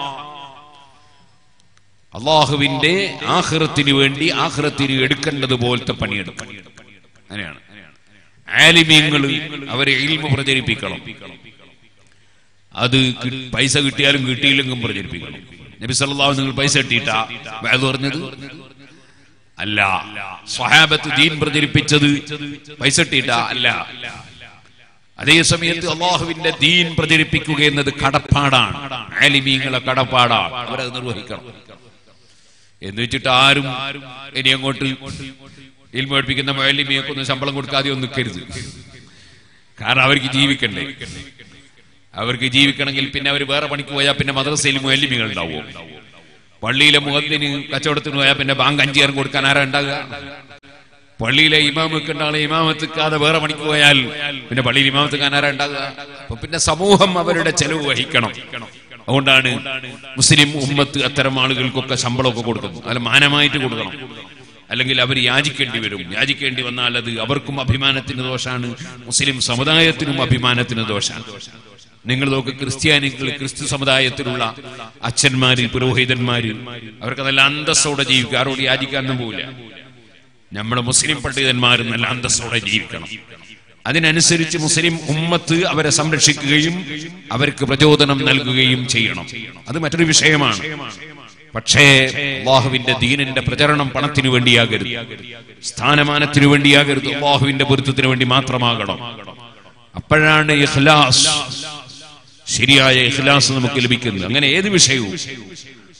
അള്ളാഹുവിന്റെ ആഹ്റത്തിന് വേണ്ടി ആഹ്റത്തിന് എടുക്കേണ്ടത് പോലത്തെ പണിയെടുക്കണം അങ്ങനെയാണ് ആലിമീങ്ങൾ അവരെ ഇൽമ പ്രചരിപ്പിക്കണം അത് കി- പൈസ കിട്ടിയാലും കിട്ടിയില്ലെങ്കിലും പ്രചരിപ്പിക്കണം നബി സല്ലല്ലാഹു നിങ്ങൾ പൈസ കിട്ടിയിട്ടാ വഅദ് പറഞ്ഞത് അല്ല സ്വഹാബത്ത് ദീൻ പ്രചരിപ്പിച്ചത് പൈസ കിട്ടിയിട്ടാ അല്ല അതേ സമയത്ത് അള്ളാഹുവിന്റെ ദീൻ പ്രചരിപ്പിക്കുക എന്നത് കടപ്പാടാണ് ആലിമീങ്ങളെ കടപ്പാടാണ് അവരത് നിർവഹിക്കണം എന്ന് വെച്ചിട്ട് ആരും ഇനി അങ്ങോട്ട് ഇൽമ പഠിപ്പിക്കുന്ന മൊയലിമിയൊക്കെ ഒന്നും ശമ്പളം കൊടുക്കാതെ ഒന്നും നിൽക്കരുത് കാരണം അവർക്ക് ജീവിക്കണ്ടേ അവർക്ക് ജീവിക്കണമെങ്കിൽ പിന്നെ അവർ വേറെ പണിക്ക് പോയാൽ പിന്നെ മദ്രസയിൽ മുയല്ലിമികൾ ഉണ്ടാവും പള്ളിയിലെ മുഖത്തിന് കച്ചവടത്തിന് പോയാൽ പിന്നെ ബാങ്ക് അഞ്ചു നേരം കൊടുക്കാൻ ആരാ ഉണ്ടാകുക പള്ളിയിലെ ഇമാമൊക്കെ ഉണ്ടാകുന്ന ഇമാമത്തിക്കാതെ വേറെ പണിക്ക് പോയാൽ പിന്നെ പള്ളിയിൽ ഇമാമത്തിക്കാൻ ആരാ ഉണ്ടാകുക അപ്പൊ പിന്നെ സമൂഹം അവരുടെ ചെലവ് വഹിക്കണം അതുകൊണ്ടാണ് മുസ്ലിം ഉമ്മത്ത് അത്തരം ആളുകൾക്കൊക്കെ ശമ്പളമൊക്കെ കൊടുക്കുന്നു അല്ല മാനമായിട്ട് കൊടുക്കണം അല്ലെങ്കിൽ അവർ യാചിക്കേണ്ടി വരും യാചിക്കേണ്ടി വന്നാൽ അത് അവർക്കും അഭിമാനത്തിന് ദോഷാണ് മുസ്ലിം സമുദായത്തിനും അഭിമാനത്തിന് ദോഷാണ് നിങ്ങൾ നോക്ക് ക്രിസ്ത്യാനികൾ ക്രിസ്തു സമുദായത്തിലുള്ള അച്ഛന്മാര് പുരോഹിതന്മാര് അവർക്ക് നല്ല അന്തസ്സോടെ ജീവിക്കുക ആരോട് യാചിക്കാനൊന്നും പോവില്ല നമ്മുടെ മുസ്ലിം പണ്ഡിതന്മാർ നല്ല അന്തസ്സോടെ ജീവിക്കണം അതിനനുസരിച്ച് മുസ്ലിം ഉമ്മത്ത് അവരെ സംരക്ഷിക്കുകയും അവർക്ക് പ്രചോദനം നൽകുകയും ചെയ്യണം അത് മറ്റൊരു വിഷയമാണ് പക്ഷേ അള്ളാഹുവിന്റെ ദീനിന്റെ പ്രചരണം പണത്തിനു വേണ്ടിയാകരുത് സ്ഥാനമാനത്തിനു വേണ്ടിയാകരുത് അള്ളാഹുവിന്റെ പൊരുത്തത്തിന് വേണ്ടി മാത്രമാകണം അപ്പോഴാണ് ഇഖ്ലാസ് ശരിയായ ഇഖ്ലാസ് നമുക്ക് ലഭിക്കുന്നത് അങ്ങനെ ഏത് വിഷയവും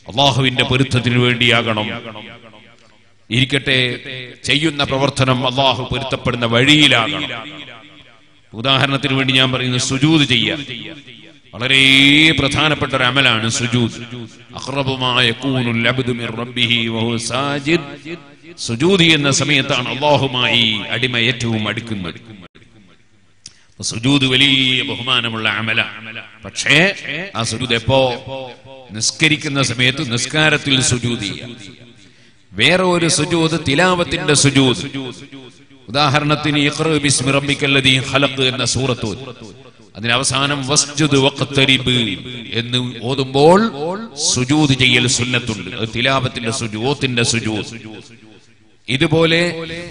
അള്ളാഹുവിന്റെ പൊരുത്തത്തിന് വേണ്ടിയാകണം ഇരിക്കട്ടെ ചെയ്യുന്ന പ്രവർത്തനം അള്ളാഹു പൊരുത്തപ്പെടുന്ന വഴിയിലാകണം ഉദാഹരണത്തിന് വേണ്ടി ഞാൻ പറയുന്നത് സുജൂത് ചെയ്യാം വളരെ പ്രധാനപ്പെട്ട ഒരു അമലാണ് സുജൂദ് അഖ്റബുമായ യകൂനുൽ അബ്ദു മിർ റബ്ബിഹി വഹുവ സാജിദ് സുജൂദ് എന്ന സമയത്താണ് അള്ളാഹുമായി അടിമ ഏറ്റവും അടുക്കുന്നത് അപ്പൊ സുജൂദ് വലിയ ബഹുമാനമുള്ള അമല പക്ഷേ ആ സുജൂദ് എപ്പോ നിസ്കരിക്കുന്ന സമയത്ത് നിസ്കാരത്തിൽ സുജൂദ് ചെയ്യാം വേറെ ഒരു സുജൂദ് തിലാവത്തിന്റെ സുജൂദ് ഉദാഹരണത്തിന് ഇഖ്റ ബിസ്മി റബ്ബിക്കല്ലദീ ഖലഖ് എന്ന സൂറത്ത് അതിന് അവസാനം വസ്ജുദ് വഖ്തരിബ് എന്ന് ഓതുമ്പോൾ സുജൂദ് ചെയ്യൽ സുന്നത്തുണ്ട് അത് തിലാവത്തിന്റെ സുജൂ ഓത്തിന്റെ സുജൂദ് ഇതുപോലെ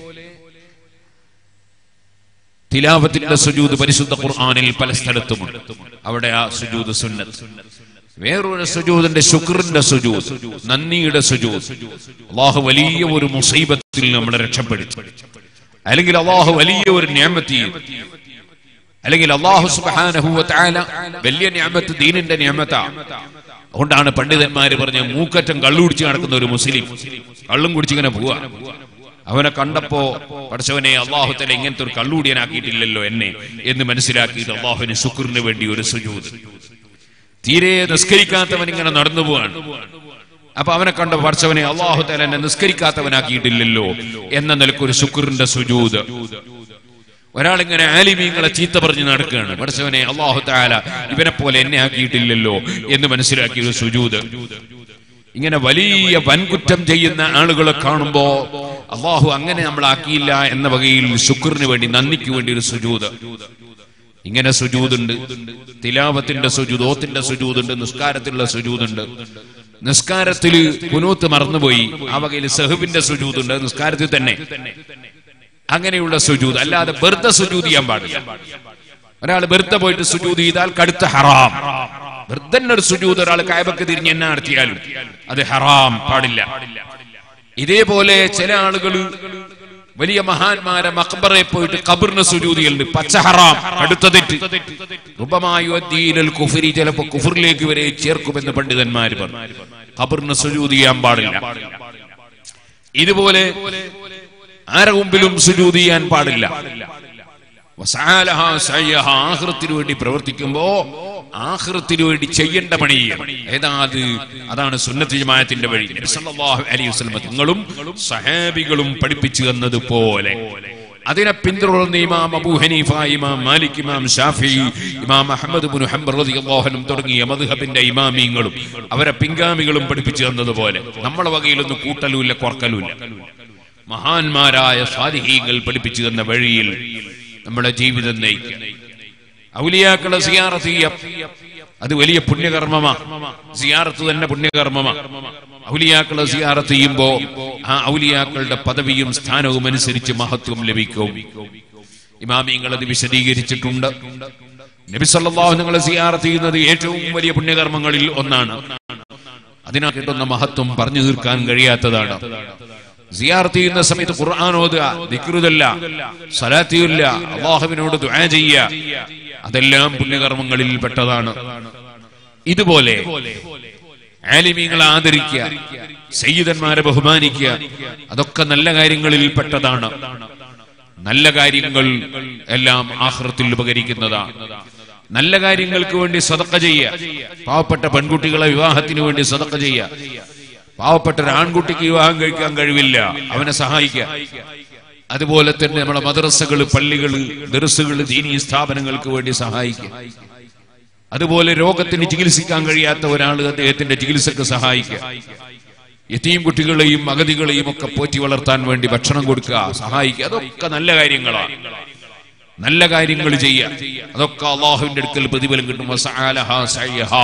തിലാവത്തിന്റെ സുജൂദ് പരിശുദ്ധ ഖുർആനിൽ പല സ്ഥലത്തുമുണ്ട് അവിടെ ആ സുജൂദ് സുന്നത്ത് വേറൊരു സുജൂദിന്റെ ശുക്രിന്റെ സുജൂദ് നന്ദിയുടെ സുജൂദ് അള്ളാഹു വലിയ ഒരു മുസീബത്തിൽ നമ്മളെ രക്ഷപ്പെടുത്തി അല്ലെങ്കിൽ അള്ളാഹു വലിയ ഒരു ഞാമത്തി അല്ലെങ്കിൽ അള്ളാഹു സുബ്ഹാനഹു വ തആല വലിയ ഞാമത്ത് ദീനിന്റെ ഞാമത്താ അതുകൊണ്ടാണ് പണ്ഡിതന്മാര് പറഞ്ഞ മൂക്കറ്റം കള്ളുകുടിച്ച് നടക്കുന്ന ഒരു മുസ്ലിം കള്ളും കുടിച്ചിങ്ങനെ പോവാ അവനെ കണ്ടപ്പോ പഠിച്ചവനെ അള്ളാഹുത്തല ഇങ്ങനത്തെ ഒരു കള്ളുകൂടിയനാക്കിയിട്ടില്ലല്ലോ എന്നെ എന്ന് മനസ്സിലാക്കിയിട്ട് അള്ളാഹുവിന് ശുക്രിന് വേണ്ടി ഒരു സുജൂത് തീരെ നിസ്കരിക്കാത്തവൻ ഇങ്ങനെ നടന്നു പോവാണ് അപ്പൊ അവനെ കണ്ട പഠിച്ചവനെ അള്ളാഹുത്തല എന്നെ നിസ്കരിക്കാത്തവനാക്കിയിട്ടില്ലല്ലോ എന്ന നിലക്കൊരു ശുക്രിന്റെ സുജൂത് ഒരാളിങ്ങനെ ആലിമീങ്ങളെ ചീത്ത പറഞ്ഞ് നടക്കുകയാണ് പഠിച്ചവനെ അള്ളാഹു താല ഇവനെ പോലെ എന്നെ ആക്കിയിട്ടില്ലല്ലോ എന്ന് മനസ്സിലാക്കിയ ഒരു സുജൂത് ഇങ്ങനെ വലിയ വൻകുറ്റം ചെയ്യുന്ന ആളുകളെ കാണുമ്പോ അള്ളാഹു അങ്ങനെ നമ്മളാക്കിയില്ല എന്ന വകയിൽ ശുക്രിന് വേണ്ടി നന്ദിക്ക് വേണ്ടി ഒരു സുജൂത് ഇങ്ങനെ സുജൂതുണ്ട് തിലാവത്തിന്റെ സുജൂത് ഓത്തിന്റെ സുജൂതുണ്ട് നിസ്കാരത്തിലുള്ള സുജൂതുണ്ട് നിസ്കാരത്തിൽ കുനൂത്ത് മറന്നുപോയി ആ വകയിൽ സഹബിന്റെ സുജൂതുണ്ട് നിസ്കാരത്തിൽ തന്നെ അങ്ങനെയുള്ള സുജൂത് അല്ലാതെ വെറുതെ സുജൂത് ചെയ്യാൻ പാടില്ല ഒരാൾ വെറുതെ പോയിട്ട് സുജൂത് ചെയ്താൽ കടുത്ത ഹറാം വെറുതെ ഒരു സുജൂത് ഒരാൾ കായബക്ക് തിരിഞ്ഞ് എന്നെ നടത്തിയാലും അത് ഹറാം പാടില്ല ഇതേപോലെ ചില ആളുകൾ വലിയ മഹാന്മാരെ മക്ബറെ പോയിട്ട് കബറിന് സുജൂതിയുണ്ട് പച്ച ഹറാം അടുത്ത തെറ്റ് റുബമായുദ്ദീനൽ കുഫരി ചിലപ്പോ കുഫറിലേക്ക് വരെ ചേർക്കുമെന്ന് പണ്ഡിതന്മാർ പറഞ്ഞു കബറിന് സുജൂത് ചെയ്യാൻ പാടില്ല ഇതുപോലെ ആരെ മുമ്പിലും സുജൂത് ചെയ്യാൻ പാടില്ല വസാലഹ സയ്യഹ ആഹൃത്തിന് വേണ്ടി പ്രവർത്തിക്കുമ്പോ ആഹൃത്തിന് വേണ്ടി ചെയ്യേണ്ട പണി ചെയ്യണം ഏതാ അത് അതാണ് സുന്നത്ത് ജമാഅത്തിന്റെ വഴി നബി സല്ലല്ലാഹു അലൈഹി വസല്ലം നിങ്ങളും സഹാബികളും പഠിപ്പിച്ചു തന്നതുപോലെ അതിനെ പിന്തുടർന്ന് ഇമാം അബൂ ഹനീഫ ഇമാം മാലിക് ഇമാം ഷാഫി ഇമാം അഹമ്മദ് ബിൻ ഹംബർ റളിയല്ലാഹു അൻഹു തുടങ്ങിയ മദ്ഹബിന്റെ ഇമാമീങ്ങളും അവരെ പിൻഗാമികളും പഠിപ്പിച്ചു തന്നതുപോലെ നമ്മളെ വകയിലൊന്നും കൂട്ടലുമില്ല കുറക്കലുമില്ല മഹാന്മാരായ സ്വാധിഹീങ്ങൾ പഠിപ്പിച്ചു തന്ന വഴിയിൽ നമ്മുടെ ജീവിതം നയിക്കുക ഔലിയാക്കളെ സിയാറത്ത് ചെയ്യാം അത് വലിയ പുണ്യകർമ്മമാ സിയാറത്ത് തന്നെ പുണ്യകർമ്മമാ ഔലിയാക്കളെ സിയാറത്ത് ചെയ്യുമ്പോ ആ ഔലിയാക്കളുടെ പദവിയും സ്ഥാനവും അനുസരിച്ച് മഹത്വം ലഭിക്കും ഇമാമിങ്ങൾ അത് വിശദീകരിച്ചിട്ടുണ്ട് നബി സല്ലല്ലാഹു നിങ്ങളെ സിയാറത്ത് ചെയ്യുന്നത് ഏറ്റവും വലിയ പുണ്യകർമ്മങ്ങളിൽ ഒന്നാണ് അതിനാ കിട്ടുന്ന മഹത്വം പറഞ്ഞു തീർക്കാൻ കഴിയാത്തതാണ് സിയാർത്ത് ചെയ്യുന്ന സമയത്ത് ഖുർആൻ ഓതുക ദിക്റുതല്ല സലാത്തിയില്ല അള്ളാഹുവിനോട് ദുആ ചെയ്യുക അതെല്ലാം പുണ്യകർമ്മങ്ങളിൽ പെട്ടതാണ് ഇതുപോലെ ആലിമീങ്ങളെ ആദരിക്കുക സയ്യിദന്മാരെ ബഹുമാനിക്കുക അതൊക്കെ നല്ല കാര്യങ്ങളിൽ പെട്ടതാണ് നല്ല കാര്യങ്ങൾ എല്ലാം ആഹ്റത്തിൽ ഉപകരിക്കുന്നതാണ് നല്ല കാര്യങ്ങൾക്ക് വേണ്ടി സതക്ക ചെയ്യുക പാവപ്പെട്ട പെൺകുട്ടികളെ വിവാഹത്തിന് വേണ്ടി സതക്ക ചെയ്യുക പാവപ്പെട്ട ഒരു ആൺകുട്ടിക്ക് വിവാഹം കഴിക്കാൻ കഴിവില്ല അവനെ സഹായിക്കുക അതുപോലെ തന്നെ നമ്മളെ മദ്രസകൾ പള്ളികൾ ദർസുകൾ ദീനീ സ്ഥാപനങ്ങൾക്ക് വേണ്ടി സഹായിക്കുക അതുപോലെ രോഗത്തിന് ചികിത്സിക്കാൻ കഴിയാത്ത ഒരാൾ അദ്ദേഹത്തിന്റെ ചികിത്സക്ക് സഹായിക്കുക യത്തീം കുട്ടികളെയും അഗതികളെയും ഒക്കെ പോറ്റി വളർത്താൻ വേണ്ടി ഭക്ഷണം കൊടുക്കുക സഹായിക്കുക അതൊക്കെ നല്ല കാര്യങ്ങളാണ് നല്ല കാര്യങ്ങൾ ചെയ്യുക അതൊക്കെ അള്ളാഹുവിന്റെ അടുക്കൽ പ്രതിഫലം കിട്ടും വസഅലഹാ സയ്യഹാ.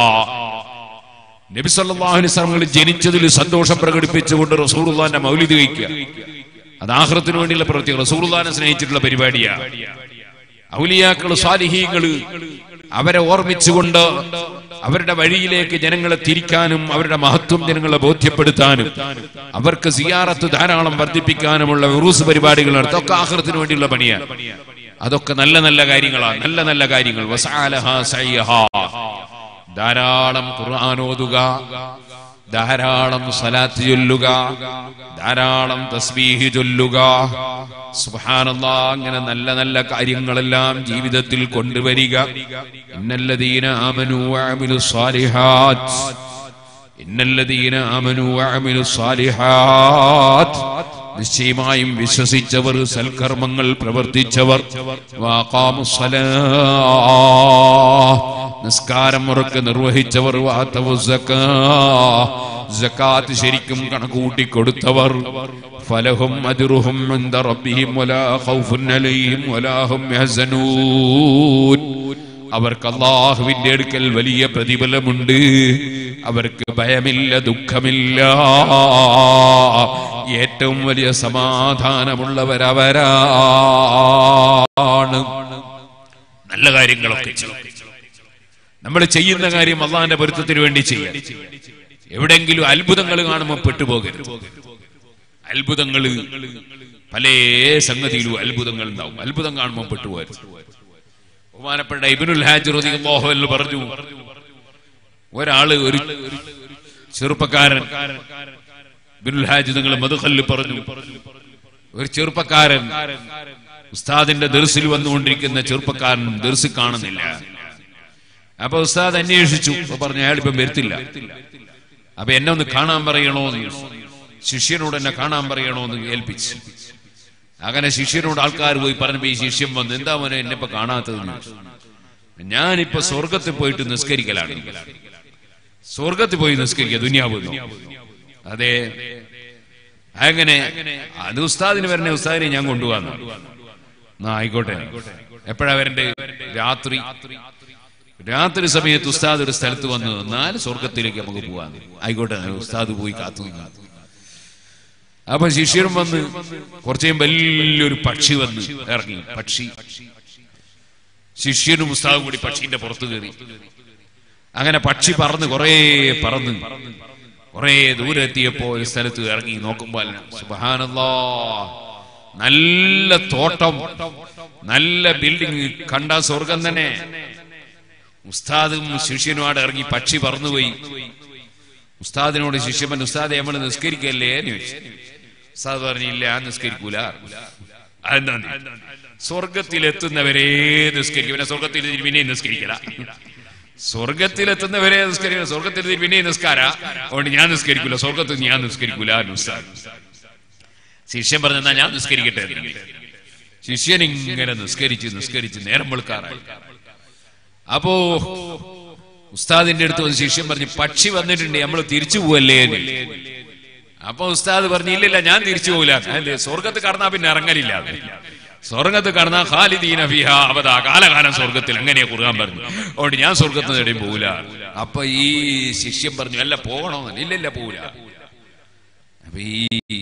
നബി സല്ലല്ലാഹു അലൈഹി വസല്ലം ജനിച്ചതിൽ സന്തോഷം പ്രകടിപ്പിച്ചുകൊണ്ട് റസൂലുള്ളാഹിന്റെ മൗലിദ് കഴിക്കുക അത് ആഖിറത്തിന് വേണ്ടിയുള്ള പ്രവൃത്തി റസൂലുള്ളാഹിനെ സ്നേഹിച്ചിട്ടുള്ള പരിപാടിയാ ഔലിയാക്കള് സാലിഹീങ്ങള് അവരെ ഓർമ്മിച്ചുകൊണ്ട് അവരുടെ വഴിയിലേക്ക് ജനങ്ങളെ തിരിക്കാനും അവരുടെ മഹത്വം ജനങ്ങളെ ബോധ്യപ്പെടുത്താനും അവർക്ക് സിയാറത്ത് ധാരാളം വർദ്ധിപ്പിക്കാനുമുള്ള ഉറൂസ് പരിപാടികൾ നടത്തും ഒക്കെ ആഹ്റത്തിന് വേണ്ടിയുള്ള പണിയാണ് അതൊക്കെ നല്ല നല്ല കാര്യങ്ങളാണ് നല്ല നല്ല കാര്യങ്ങൾ വസഅലഹാ സയ്യഹാ. ധാരാളം ഖുർആൻ ഓതുക ധാരാളം സലാത്ത് ചൊല്ലുക ധാരാളം തസ്ബീഹ് ചൊല്ലുക സുബ്ഹാനല്ലാ അങ്ങനെ നല്ല നല്ല കാര്യങ്ങളെല്ലാം ജീവിതത്തിൽ കൊണ്ടുവരിക ഇന്നല്ലദീന ആമനു വഅമിലു സ്വാലിഹാത്ത് ഇന്നല്ലദീന ആമനു വഅമിലു സ്വാലിഹാത്ത് നിശ്ചയമായും വിശ്വസിച്ചവർ സൽക്കർമ്മങ്ങൾ പ്രവർത്തിച്ചവർ വാഖാമുസ്സലാ നിസ്കാരം മുറക്ക് നിർവഹിച്ചവർ വാത്തവു സക്കാ സക്കാത്ത് ശരിക്കും കണക്കൂട്ടി കൊടുത്തവർ ഫലഹും അജ്റുഹും ഇൻദ റബ്ബിഹിം വലാ ഖൗഫുൻ അലൈഹിം വലാ ഹും യഹ്സനൂൻ അവർക്ക് അള്ളാഹുവിന്റെ അടുക്കൽ വലിയ പ്രതിഫലമുണ്ട് അവർക്ക് ഭയമില്ല ദുഃഖമില്ല ഏറ്റവും വലിയ സമാധാനമുള്ളവരവരാണ് നല്ല കാര്യങ്ങളൊക്കെ ചെയ്യും നമ്മൾ ചെയ്യുന്ന കാര്യം അള്ളാഹിന്റെ പൊരുത്തത്തിന് വേണ്ടി ചെയ്യാം എവിടെങ്കിലും അത്ഭുതങ്ങൾ കാണുമ്പോൾ പെട്ടുപോകരുത് അത്ഭുതങ്ങൾ പല സംഗതിയിലും അത്ഭുതങ്ങൾ ഉണ്ടാവും അത്ഭുതം കാണുമ്പോൾ പെട്ടുപോകരുത് ബഹുമാനപ്പെട്ട ഇബിനുൽ ഹാജ് റളിയല്ലാഹു അൻഹു പറഞ്ഞു ഒരാള് ഒരു ചെറുപ്പക്കാരൻ ഇബ്നുൽ ഹാജ് നിങ്ങൾ മധുഖല്ല് പറഞ്ഞു ഒരു ചെറുപ്പക്കാരൻ ഉസ്താദിന്റെ ദർസിൽ വന്നുകൊണ്ടിരിക്കുന്ന ചെറുപ്പക്കാരൻ ദർസിൽ കാണുന്നില്ല അപ്പൊ ഉസ്താദ് അന്വേഷിച്ചു അപ്പൊ പറഞ്ഞു അയാൾ ഇപ്പം വരത്തില്ല അപ്പൊ എന്നെ ഒന്ന് കാണാൻ പറയണോന്ന് ശിഷ്യനോട് എന്നെ കാണാൻ പറയണോന്ന് ഏൽപ്പിച്ചു അങ്ങനെ ശിഷ്യനോട് ആൾക്കാർ പോയി പറഞ്ഞപ്പോ ഈ ശിഷ്യൻ വന്ന് എന്താ മോനെ എന്നെ ഇപ്പൊ കാണാത്തതെന്ന് ചോദിച്ചു. ഞാനിപ്പോ സ്വർഗത്തിൽ പോയിട്ട് നിസ്കരിക്കലാണ് സ്വർഗത്തിൽ പോയി നിസ്കരിക്കുക ദുനിയാവ് അതെ അങ്ങനെ അത് ഉസ്താദിന് വരണേ ഉസ്താദിനെ ഞാൻ കൊണ്ടുപോകാന്ന് എന്നാ ആയിക്കോട്ടെ എപ്പോഴാ വരണ്ടേ രാത്രി രാത്രി സമയത്ത് ഉസ്താദ് ഒരു സ്ഥലത്ത് വന്ന് നിന്നാൽ സ്വർഗത്തിലേക്ക് നമുക്ക് പോകാൻ ആയിക്കോട്ടെ ഉസ്താദ് പോയി കാത്തു നിന്നു അപ്പൊ ശിഷ്യരും വന്ന് കുറച്ചേം വലിയൊരു പക്ഷി വന്ന് ഇറങ്ങി പക്ഷി ശിഷ്യനും ഉസ്താദും കൂടി പക്ഷിന്റെ പുറത്ത് കയറി അങ്ങനെ പക്ഷി പറന്ന് കുറേ പറന്ന് കുറേ ദൂരെ എത്തിയപ്പോ ഒരു സ്ഥലത്ത് ഇറങ്ങി നോക്കുമ്പോൾ സുബഹാനല്ലാ നല്ല തോട്ടം നല്ല ബിൽഡിംഗ് കണ്ട സ്വർഗം തന്നെ ഉസ്താദും ശിഷ്യനുമായിട്ട് ഇറങ്ങി പക്ഷി പറന്നുപോയി ഉസ്താദിനോട് ശിഷ്യപ്പൻ ഉസ്താദെ നമ്മൾ നിസ്കരിക്കല്ലേ എന്ന് ചോദിച്ചു ഉസ്താദ് പറഞ്ഞില്ല ഞാൻ നിസ്കരിക്കൂല അതെന്താണ് സ്വർഗത്തിലെത്തുന്നവരെ നിസ്കരിക്കും പിന്നെ സ്വർഗത്തിൽ പിന്നെയും നിസ്കരിക്കല സ്വർഗത്തിലെത്തുന്നവരെ നിസ്കരിക്കണം സ്വർഗത്തിൽ പിന്നെയും നിസ്കാര അതുകൊണ്ട് ഞാൻ നിസ്കരിക്കൂല സ്വർഗത്തിൽ ഞാൻ നിസ്കരിക്കൂല എന്ന് ഉസ്താദ് ശിഷ്യൻ പറഞ്ഞാ ഞാൻ നിസ്കരിക്കട്ടെ എന്ന്. ശിഷ്യൻ ഇങ്ങനെ നിസ്കരിച്ച് നിസ്കരിച്ച് നേരം വെളുക്കാറായി അപ്പോ ഉസ്താദിന്റെ അടുത്ത് വന്ന് ശിഷ്യൻ പറഞ്ഞു പക്ഷി വന്നിട്ടുണ്ട് നമ്മൾ തിരിച്ചു പോവല്ലേ എന്ന്. അപ്പൊ ഉസ്താദ് പറഞ്ഞു ഇല്ലില്ല ഞാൻ തിരിച്ചു പോകില്ല അല്ലേ സ്വർഗത്ത് കടന്നാ പിന്നെ ഇറങ്ങലില്ല സ്വർഗത്ത് കടന്നാ ഖാലിദീന ഫിഹ അബദാ കാലകാലം സ്വർഗത്തിൽ അങ്ങനെ കുറുകാൻ പറഞ്ഞു അതുകൊണ്ട് ഞാൻ സ്വർഗത്ത് നേടിയും പോകില്ല അപ്പൊ ഈ ശിഷ്യൻ പറഞ്ഞു അല്ല പോകണമെന്ന് ഇല്ലില്ല പോകില്ല അപ്പൊ ഈ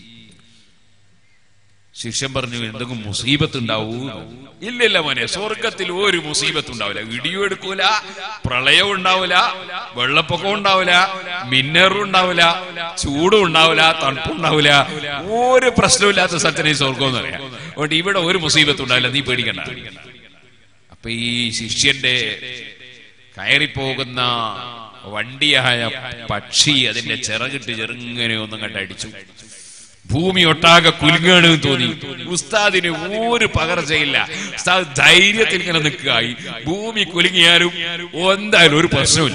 ശിഷ്യൻ പറഞ്ഞു എന്തെങ്കിലും മുസീബത്ത് ഉണ്ടാവൂ ഇല്ലില്ല മോനെ സ്വർഗത്തിൽ ഒരു മുസീബത്ത് ഉണ്ടാവില്ല ഇടിയും എടുക്കൂല പ്രളയവും ഉണ്ടാവില്ല വെള്ളപ്പൊക്കവും ഉണ്ടാവില്ല മിന്നറും ഉണ്ടാവില്ല ചൂടും ഉണ്ടാവില്ല തണുപ്പും ഉണ്ടാവില്ല ഒരു പ്രശ്നമില്ലാത്ത സ്ഥലത്തിന് ഈ സ്വർഗം എന്ന് പറയാം അതുകൊണ്ട് ഇവിടെ ഒരു മുസീബത്ത് ഉണ്ടാവില്ല നീ പേടിക്കണ്ട അപ്പൊ ഈ ശിഷ്യന്റെ കയറിപ്പോകുന്ന വണ്ടിയായ പക്ഷി അതിന്റെ ചിറകിട്ട് ചെറുങ്ങനെ ഒന്നും കണ്ടടിച്ചു ഭൂമി ഒട്ടാകെ കുലുങ്ങാണ് എന്ന് തോന്നി ഉസ്താദിന് ഒരു പകർച്ചയില്ല ഉസ്താദ് ധൈര്യത്തിൽ ഇങ്ങനെ നിൽക്കുകയായി ഭൂമി കുലുങ്ങിയാലും എന്തായാലും ഒരു പ്രശ്നമില്ല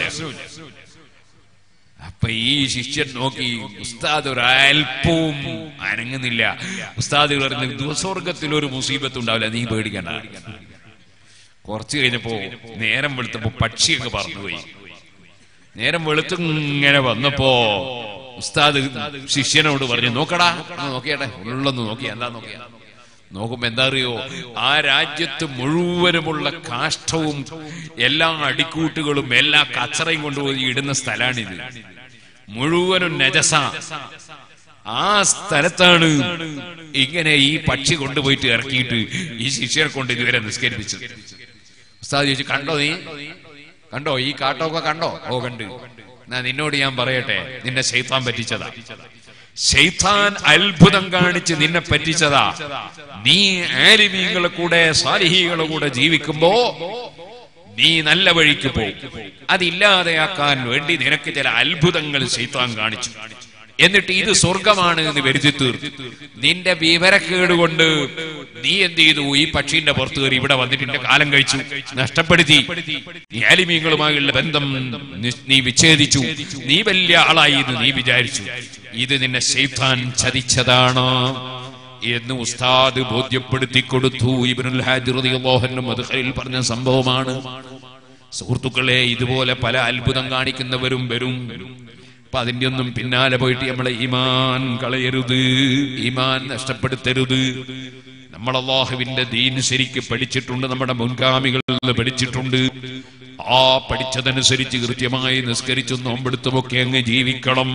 അപ്പൊ ഈ ശിഷ്യൻ നോക്കി ഉസ്താദ് ഒരൽപ്പവും അനങ്ങുന്നില്ല ഉസ്താദ് പറഞ്ഞു സ്വർഗത്തിൽ ഒരു മുസീബത്ത് ഉണ്ടാവില്ല നീ പേടിക്കണ്ട കുറച്ചു കഴിഞ്ഞപ്പോ നേരം വെളുത്തപ്പോ പക്ഷി അങ്ങ് പറന്നുപോയി നേരം വെളുത്തിങ്ങനെ വന്നപ്പോ ഉസ്താദ് ശിഷ്യനോട് പറഞ്ഞു നോക്കടാ ഒന്ന് നോക്കിയാട്ടെ ഉള്ളൊന്ന് നോക്കിയാ എന്താ നോക്കിയാ നോക്കുമ്പോ എന്താ അറിയോ ആ രാജ്യത്ത് മുഴുവനുമുള്ള കാഷ്ടവും എല്ലാ അടിക്കൂട്ടുകളും എല്ലാ കച്ചറയും കൊണ്ടുപോയി ഇടുന്ന സ്ഥലാണിത് മുഴുവനും നജസ ആ സ്ഥലത്താണ് ഇങ്ങനെ ഈ പക്ഷി കൊണ്ടുപോയിട്ട് ഇറക്കിയിട്ട് ഈ ശിഷ്യനെ കൊണ്ട് ഇതുവരെ നിസ്കരിപ്പിച്ചത് ഉസ്താദ് ചോദിച്ചു കണ്ടോ നീ കണ്ടോ ഈ കാട്ടമൊക്കെ കണ്ടോ ഓ കണ്ട് എന്നാ നിന്നോട് ഞാൻ പറയട്ടെ നിന്നെ ശൈത്താൻ പറ്റിച്ചതാ ശൈത്താൻ അത്ഭുതം കാണിച്ച് നിന്നെ പറ്റിച്ചതാ നീ ആലിമീങ്ങളെ കൂടെ സാലിഹികളെ കൂടെ ജീവിക്കുമ്പോ നീ നല്ല വഴിക്ക് പോകും അതില്ലാതെയാക്കാൻ വേണ്ടി നിനക്ക് ചില അത്ഭുതങ്ങൾ ശൈത്താൻ കാണിച്ചു എന്നിട്ട് ഇത് സ്വർഗമാണ് എന്ന് വരുത്തി തീർത്തു നിന്റെ വിവരക്കേട് കൊണ്ട് നീ എന്ത് ചെയ്തു ഈ പക്ഷീന്റെ പുറത്ത് കയറി ഇവിടെ വന്നിട്ട് എന്റെ കാലം കഴിച്ചു നഷ്ടപ്പെടുത്തി നീ ആലിമീങ്ങളുമായുള്ള ബന്ധം നി- നീ വിച്ഛേദിച്ചു നീ വലിയ ആളായി എന്ന് നീ വിചാരിച്ചു ഇത് നിന്നെ ശൈത്താൻ ചതിച്ചതാണ് എന്ന് ഉസ്താദ് ബോധ്യപ്പെടുത്തി കൊടുത്തു ഇബ്നുൽ ഹാജി റളിയല്ലാഹു അൻഹു മദ്ഖലിൽ പറഞ്ഞ സംഭവമാണ് സുഹൃത്തുക്കളെ ഇതുപോലെ പല അത്ഭുതം കാണിക്കുന്നവരും വരും അപ്പൊ അതിന്റെ ഒന്നും പിന്നാലെ പോയിട്ട് നമ്മളെ ഈമാൻ കളയരുത് ഈമാൻ നഷ്ടപ്പെടുത്തരുത് നമ്മൾ അള്ളാഹുവിന്റെ ദീൻ ശരിക്ക് പഠിച്ചിട്ടുണ്ട് നമ്മുടെ മുൻഗാമികളിൽ നിന്ന് പഠിച്ചിട്ടുണ്ട് ആ പഠിച്ചതനുസരിച്ച് കൃത്യമായി നിസ്കരിച്ചും നോമ്പെടുത്തുമൊക്കെ അങ്ങ് ജീവിക്കണം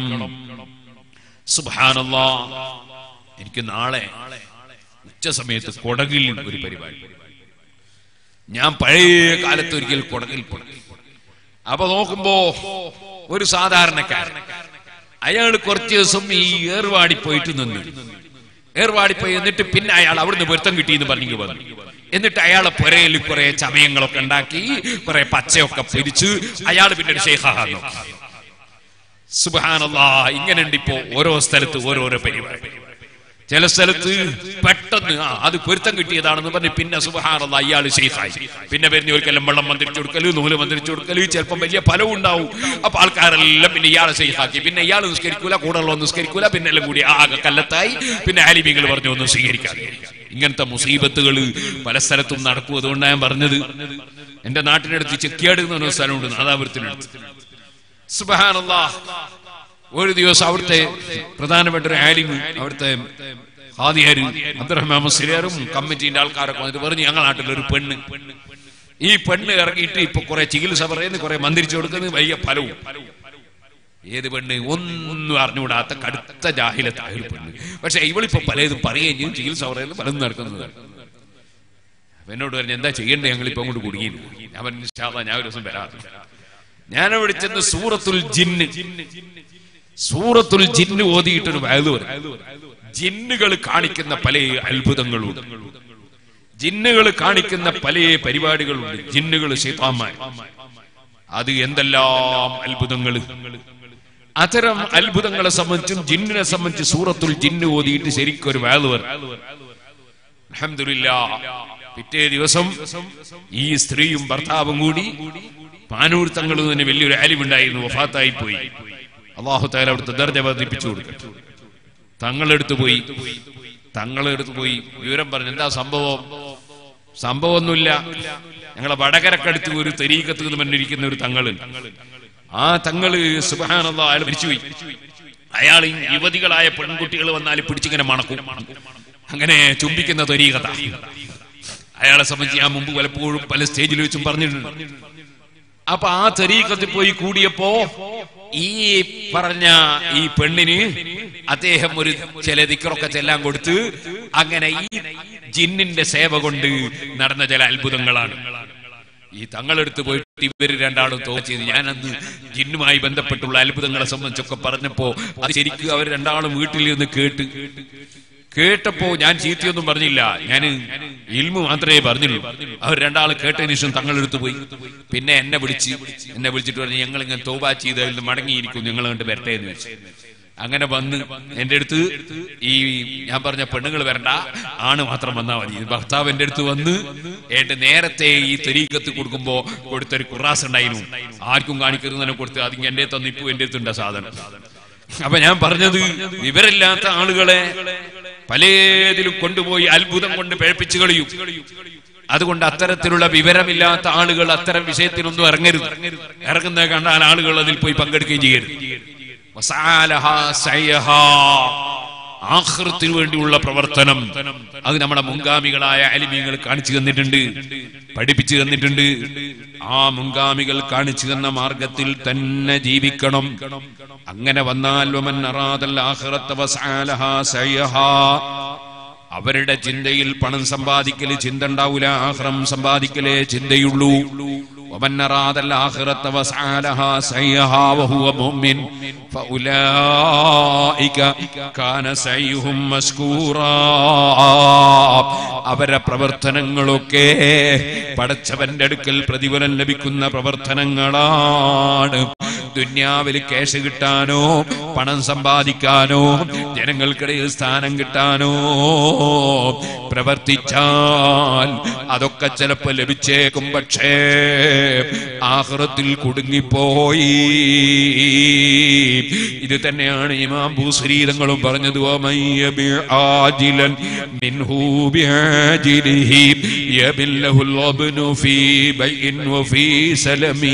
സുബാനല്ലാ എനിക്ക് നാളെ ഉച്ച സമയത്ത് കൊടകിൽ ഒരു പരിപാടി ഞാൻ പഴയ കാലത്ത് ഒരിക്കൽ കൊടകിൽ പോയി അപ്പൊ നോക്കുമ്പോ ഒരു സാധാരണക്കാരൻ അയാൾ കുറച്ച് ദിവസം ഈ ഏർവാടി പോയിട്ട് നിന്ന് ഏർവാടി പോയി എന്നിട്ട് പിന്നെ അയാൾ അവിടുന്ന് പൊരുത്തം കിട്ടിയെന്ന് പറഞ്ഞു വന്നു എന്നിട്ട് അയാളെ പുരയിൽ കുറെ ചമയങ്ങളൊക്കെ ഉണ്ടാക്കി കുറെ പച്ചയൊക്കെ പിരിച്ച് അയാൾ പിന്നെ ഒരു ഷെയ്ഖാകാൻ നോക്കി സുബാനല്ലാ ഇങ്ങനെയുണ്ട് ഇപ്പോ ഓരോ സ്ഥലത്ത് ഓരോരോ പരിപാടി ചില സ്ഥലത്ത് പെട്ടെന്ന് ആ അത് പൊരുത്തം കിട്ടിയതാണെന്ന് പറഞ്ഞ് പിന്നെ സുബഹാനല്ല അയാൾ ഷെയ്ഖായി പിന്നെ വരുന്ന ഒരിക്കലും വെള്ളം മന്ത്രിച്ചു കൊടുക്കല് നൂല് മന്ത്രിച്ചു കൊടുക്കല് ചിലപ്പം വലിയ ഫലവും ഉണ്ടാവും അപ്പൊ ആൾക്കാരെല്ലാം പിന്നെ ഇയാളെ ഷെയ്ഖാക്കി പിന്നെ ഇയാൾ നിസ്കരിക്കൂല കൂടെയുള്ള നിസ്കരിക്കൂല പിന്നെ എല്ലാം കൂടി ആകെ കല്ലത്തായി പിന്നെ ആലിമികൾ പറഞ്ഞു ഒന്നും സ്വീകരിക്കാതെ ഇങ്ങനത്തെ മുസീബത്തുകൾ പല സ്ഥലത്തും നടക്കും അതുകൊണ്ടാണ് ഞാൻ പറഞ്ഞത് എന്റെ നാട്ടിനടുത്ത് ചെക്കിയാട് എന്ന് പറഞ്ഞ സ്ഥലമുണ്ട് നാദാപുരത്തിനടുത്ത് സുബഹാനല്ലാ ഒരു ദിവസം അവിടുത്തെ പ്രധാനപ്പെട്ട ഒരു ആലിമ് അവിടുത്തെ ഹാദിയാര് അബ്ദുറഹ്മാൻ മുസ്ലിയാരും കമ്മിറ്റിന്റെ ആൾക്കാരൊക്കെ വന്നിട്ട് പറഞ്ഞു ഞങ്ങളുടെ നാട്ടിലൊരു പെണ്ണ് ഈ പെണ്ണ് ഇറങ്ങിയിട്ട് ഇപ്പൊ കുറെ ചികിത്സ പറയുന്നു കുറെ മന്ത്രിച്ചു കൊടുക്കുന്നത് വലിയ ഫലവും ഏത് പെണ്ണ് ഒന്നും അറിഞ്ഞുകൂടാത്ത കടുത്ത ജാഹിലത്തായ ഒരു പെണ്ണ് പക്ഷെ ഇവളിപ്പോ പലതും പറയുകയും ചെയ്യും ചികിത്സ പറയുന്നത് പലതും നടക്കുന്നത് അപ്പൊ എന്നോട് പറഞ്ഞു എന്താ ചെയ്യണ്ടേ ഞങ്ങൾ ഇപ്പൊ അങ്ങോട്ട് കുടുങ്ങി ഞാൻ പറഞ്ഞു "ഇൻഷാ അല്ലാ, ഞാൻ ഒരു ദിവസം വരാം ഞാൻ അവിടെ ചെന്ന് സൂറത്തുൽ ജിന്ന് സൂറത്തുൽ ജിന്ന് ഓതിയിട്ടൊരു വയത് പറയും ജിന്നുകൾ കാണിക്കുന്ന പല അത്ഭുതങ്ങളുണ്ട് ജിന്നുകൾ കാണിക്കുന്ന പല പരിപാടികളുണ്ട് ജിന്നുകൾ ശൈത്താന്മാർ അത് എന്തെല്ലാം അത്ഭുതങ്ങൾ അത്തരം അത്ഭുതങ്ങളെ സംബന്ധിച്ചും ജിന്നിനെ സംബന്ധിച്ച് സൂറത്തുൽ ജിന്ന് ഓതിയിട്ട് ശരിക്കൊരു വയത് പറയും അൽഹംദുലില്ലാ പിറ്റേ ദിവസം ഈ സ്ത്രീയും ഭർത്താവും കൂടി പാനൂർ തങ്ങൾ തന്നെ വലിയൊരു ആലിമുണ്ടായിരുന്നു വഫാത്തായി പോയി അള്ളാഹു താല അവിടുത്തെ ദർജ വർദ്ധിപ്പിച്ചു കൊടുക്കട്ടെ തങ്ങളെടുത്ത് പോയി തങ്ങളെടുത്ത് പോയി വിവരം പറഞ്ഞു എന്താ സംഭവം സംഭവമൊന്നുമില്ല ഞങ്ങളെ വടകരക്കടുത്ത് ഒരു തെരീക്കത്ത് എന്ന് പറഞ്ഞിരിക്കുന്ന ഒരു തങ്ങള് ആ തങ്ങള് സുബാനന്ദ അയാൾ മരിച്ചുപോയി അയാൾ ഈ യുവതികളായ പെൺകുട്ടികൾ വന്നാൽ പിടിച്ചിങ്ങനെ മണക്കും അങ്ങനെ ചുംബിക്കുന്ന ത്വരീകത അയാളെ സംബന്ധിച്ച് ഞാൻ മുമ്പ് പലപ്പോഴും പല സ്റ്റേജിൽ വെച്ചും പറഞ്ഞിട്ടുണ്ട് അപ്പൊ ആ തരീക്കത്തിൽ പോയി കൂടിയപ്പോ ഈ പറഞ്ഞ ഈ പെണ്ണിന് അദ്ദേഹം ഒരു ചില ദിക്കറൊക്കെ ചെല്ലാൻ കൊടുത്ത് അങ്ങനെ ഈ ജിന്നിന്റെ സേവ കൊണ്ട് നടന്ന ചില അത്ഭുതങ്ങളാണ് ഈ തങ്ങളെടുത്ത് പോയിട്ട് ഇവര് രണ്ടാളും തോച്ചത് ഞാൻ അന്ന് ജിന്നുമായി ബന്ധപ്പെട്ടുള്ള അത്ഭുതങ്ങളെ സംബന്ധിച്ചൊക്കെ പറഞ്ഞപ്പോ അത് ശരിക്കും അവർ രണ്ടാളും വീട്ടിൽ നിന്ന് കേട്ട് കേട്ടപ്പോ ഞാൻ ചീത്തയൊന്നും പറഞ്ഞില്ല ഞാൻ ഇൽമു മാത്രമേ പറഞ്ഞുള്ളൂ അവർ രണ്ടാൾ കേട്ടതിന് ശേഷം തങ്ങളെടുത്ത് പോയി പിന്നെ എന്നെ വിളിച്ച് എന്നെ വിളിച്ചിട്ട് പറഞ്ഞു ഞങ്ങൾ ഇങ്ങനെ തോബാ ചെയ്ത് അതിൽ നിന്ന് മടങ്ങിയിരിക്കും നിങ്ങൾ കണ്ട് വരട്ടെ എന്ന് വെച്ചു അങ്ങനെ വന്ന് എന്റെ അടുത്ത് ഈ ഞാൻ പറഞ്ഞ പെണ്ണുങ്ങൾ വരണ്ട ആണ് മാത്രം വന്നാൽ മതി ഭർത്താവ് എന്റെ അടുത്ത് വന്ന് എന്റെ നേരത്തെ ഈ തെരീക്കത്ത് കൊടുക്കുമ്പോ കൊടുത്തൊരു കുറാസ് ഉണ്ടായിരുന്നു ആർക്കും കാണിക്കരുതെന്നെ കൊടുത്ത് അതിങ്ങ് എന്റെ തന്നിപ്പോ എന്റെ അടുത്തുണ്ട് ആ സാധനം അപ്പൊ ഞാൻ പറഞ്ഞത് വിവരമില്ലാത്ത ആളുകളെ പലതിലും കൊണ്ടുപോയി അത്ഭുതം കൊണ്ട് പേഴ്പ്പിച്ചു കളയും അതുകൊണ്ട് അത്തരത്തിലുള്ള വിവരമില്ലാത്ത ആളുകൾ അത്തരം വിഷയത്തിനൊന്നും ഇറങ്ങരുത് ഇറങ്ങുന്നത് കണ്ടാൽ ആളുകൾ അതിൽ പോയി പങ്കെടുക്കുകയും ചെയ്യരുത് വസാലഹാ സയ്യഹാ. ആഖിറത്തിന് വേണ്ടിയുള്ള പ്രവർത്തനം അത് നമ്മുടെ മുൻഗാമികളായ അലിമീങ്ങൾ കാണിച്ചു തന്നിട്ടുണ്ട് പഠിപ്പിച്ചു തന്നിട്ടുണ്ട് ആ മുൻഗാമികൾ കാണിച്ചു തന്ന മാർഗത്തിൽ തന്നെ ജീവിക്കണം അങ്ങനെ വന്നാൽ വമൻ അറാദൽ ആഖിറത്ത വസആലഹാ സയ്യഹാ. അവരുടെ ചിന്തയിൽ പണം സമ്പാദിക്കല് ചിന്ത ഉണ്ടാവൂല ആഹ്റം സമ്പാദിക്കലേ ചിന്തയുള്ളൂ ومن أراد الآخرة وسعى لها سعيها وهو مؤمن فأولئك كان سعيهم مشكورا അവരെ പ്രവർത്തനങ്ങളൊക്കെ പടച്ചവന്റെ അടുക്കൽ പ്രതിഫലം ലഭിക്കുന്ന പ്രവർത്തനങ്ങളാണ് ദുന്യാവിൽ കേശ് കിട്ടാനോ പണം സമ്പാദിക്കാനോ ജനങ്ങൾക്കിടയിൽ സ്ഥാനം കിട്ടാനോ പ്രവർത്തിച്ചാൽ അതൊക്കെ ചിലപ്പോ ലഭിച്ചേക്കും പക്ഷേ ആഹ്റത്തിൽ കുടുങ്ങിപ്പോയി ഇത് തന്നെയാണ് ഇമാം ഭൂശ്രീതങ്ങളും പറഞ്ഞത് "വമയ്യബി ആജിലൻ മിൻഹു ബിആജിലിഹി യബില്ലഹുൽ അബ്നു ഫീ ബൈഇൻ വഫീ സലമീ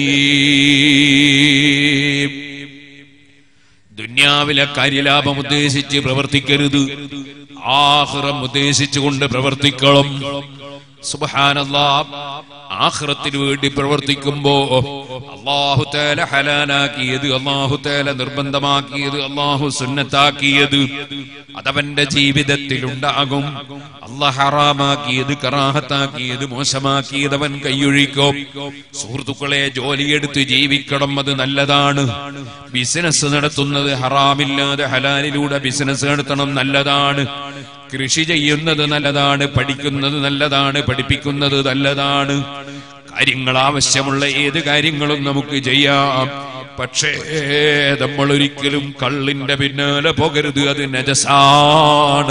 ദുന്യാവിലെ കാര്യലാഭം ഉദ്ദേശിച്ച് പ്രവർത്തിക്കരുത് ആഹ്റം ഉദ്ദേശിച്ചുകൊണ്ട് പ്രവർത്തിക്കണം സുബ്ഹാനല്ലാ ആഖിറത്തിന് വേണ്ടി പ്രവർത്തിക്കുമ്പോ അള്ളാഹു തേല ഹലാലാക്കിയത് അള്ളാഹു തേല നിർബന്ധമാക്കിയത് അള്ളാഹു സുന്നത്താക്കിയത് അതവന്റെ ജീവിതത്തിൽ ഉണ്ടാകും അള്ളാഹ് ഹറാമാക്കിയത് കറാഹത്താക്കിയത് മോശമാക്കിയത് അവൻ കൈയൊഴിക്കും സുഹൃത്തുക്കളെ ജോലിയെടുത്ത് ജീവിക്കണം അത് നല്ലതാണ് ബിസിനസ് നടത്തുന്നത് ഹറാമില്ലാതെ ഹലാലിലൂടെ ബിസിനസ് നടത്തണം നല്ലതാണ് കൃഷി ചെയ്യുന്നത് നല്ലതാണ് പഠിക്കുന്നത് നല്ലതാണ് പഠിപ്പിക്കുന്നത് നല്ലതാണ് കാര്യങ്ങൾ ആവശ്യമുള്ള ഏത് കാര്യങ്ങളും നമുക്ക് ചെയ്യാം പക്ഷേ നമ്മൾ ഒരിക്കലും കള്ളിന്റെ പിന്നാലെ പോകരുത് അത് നജസാണ്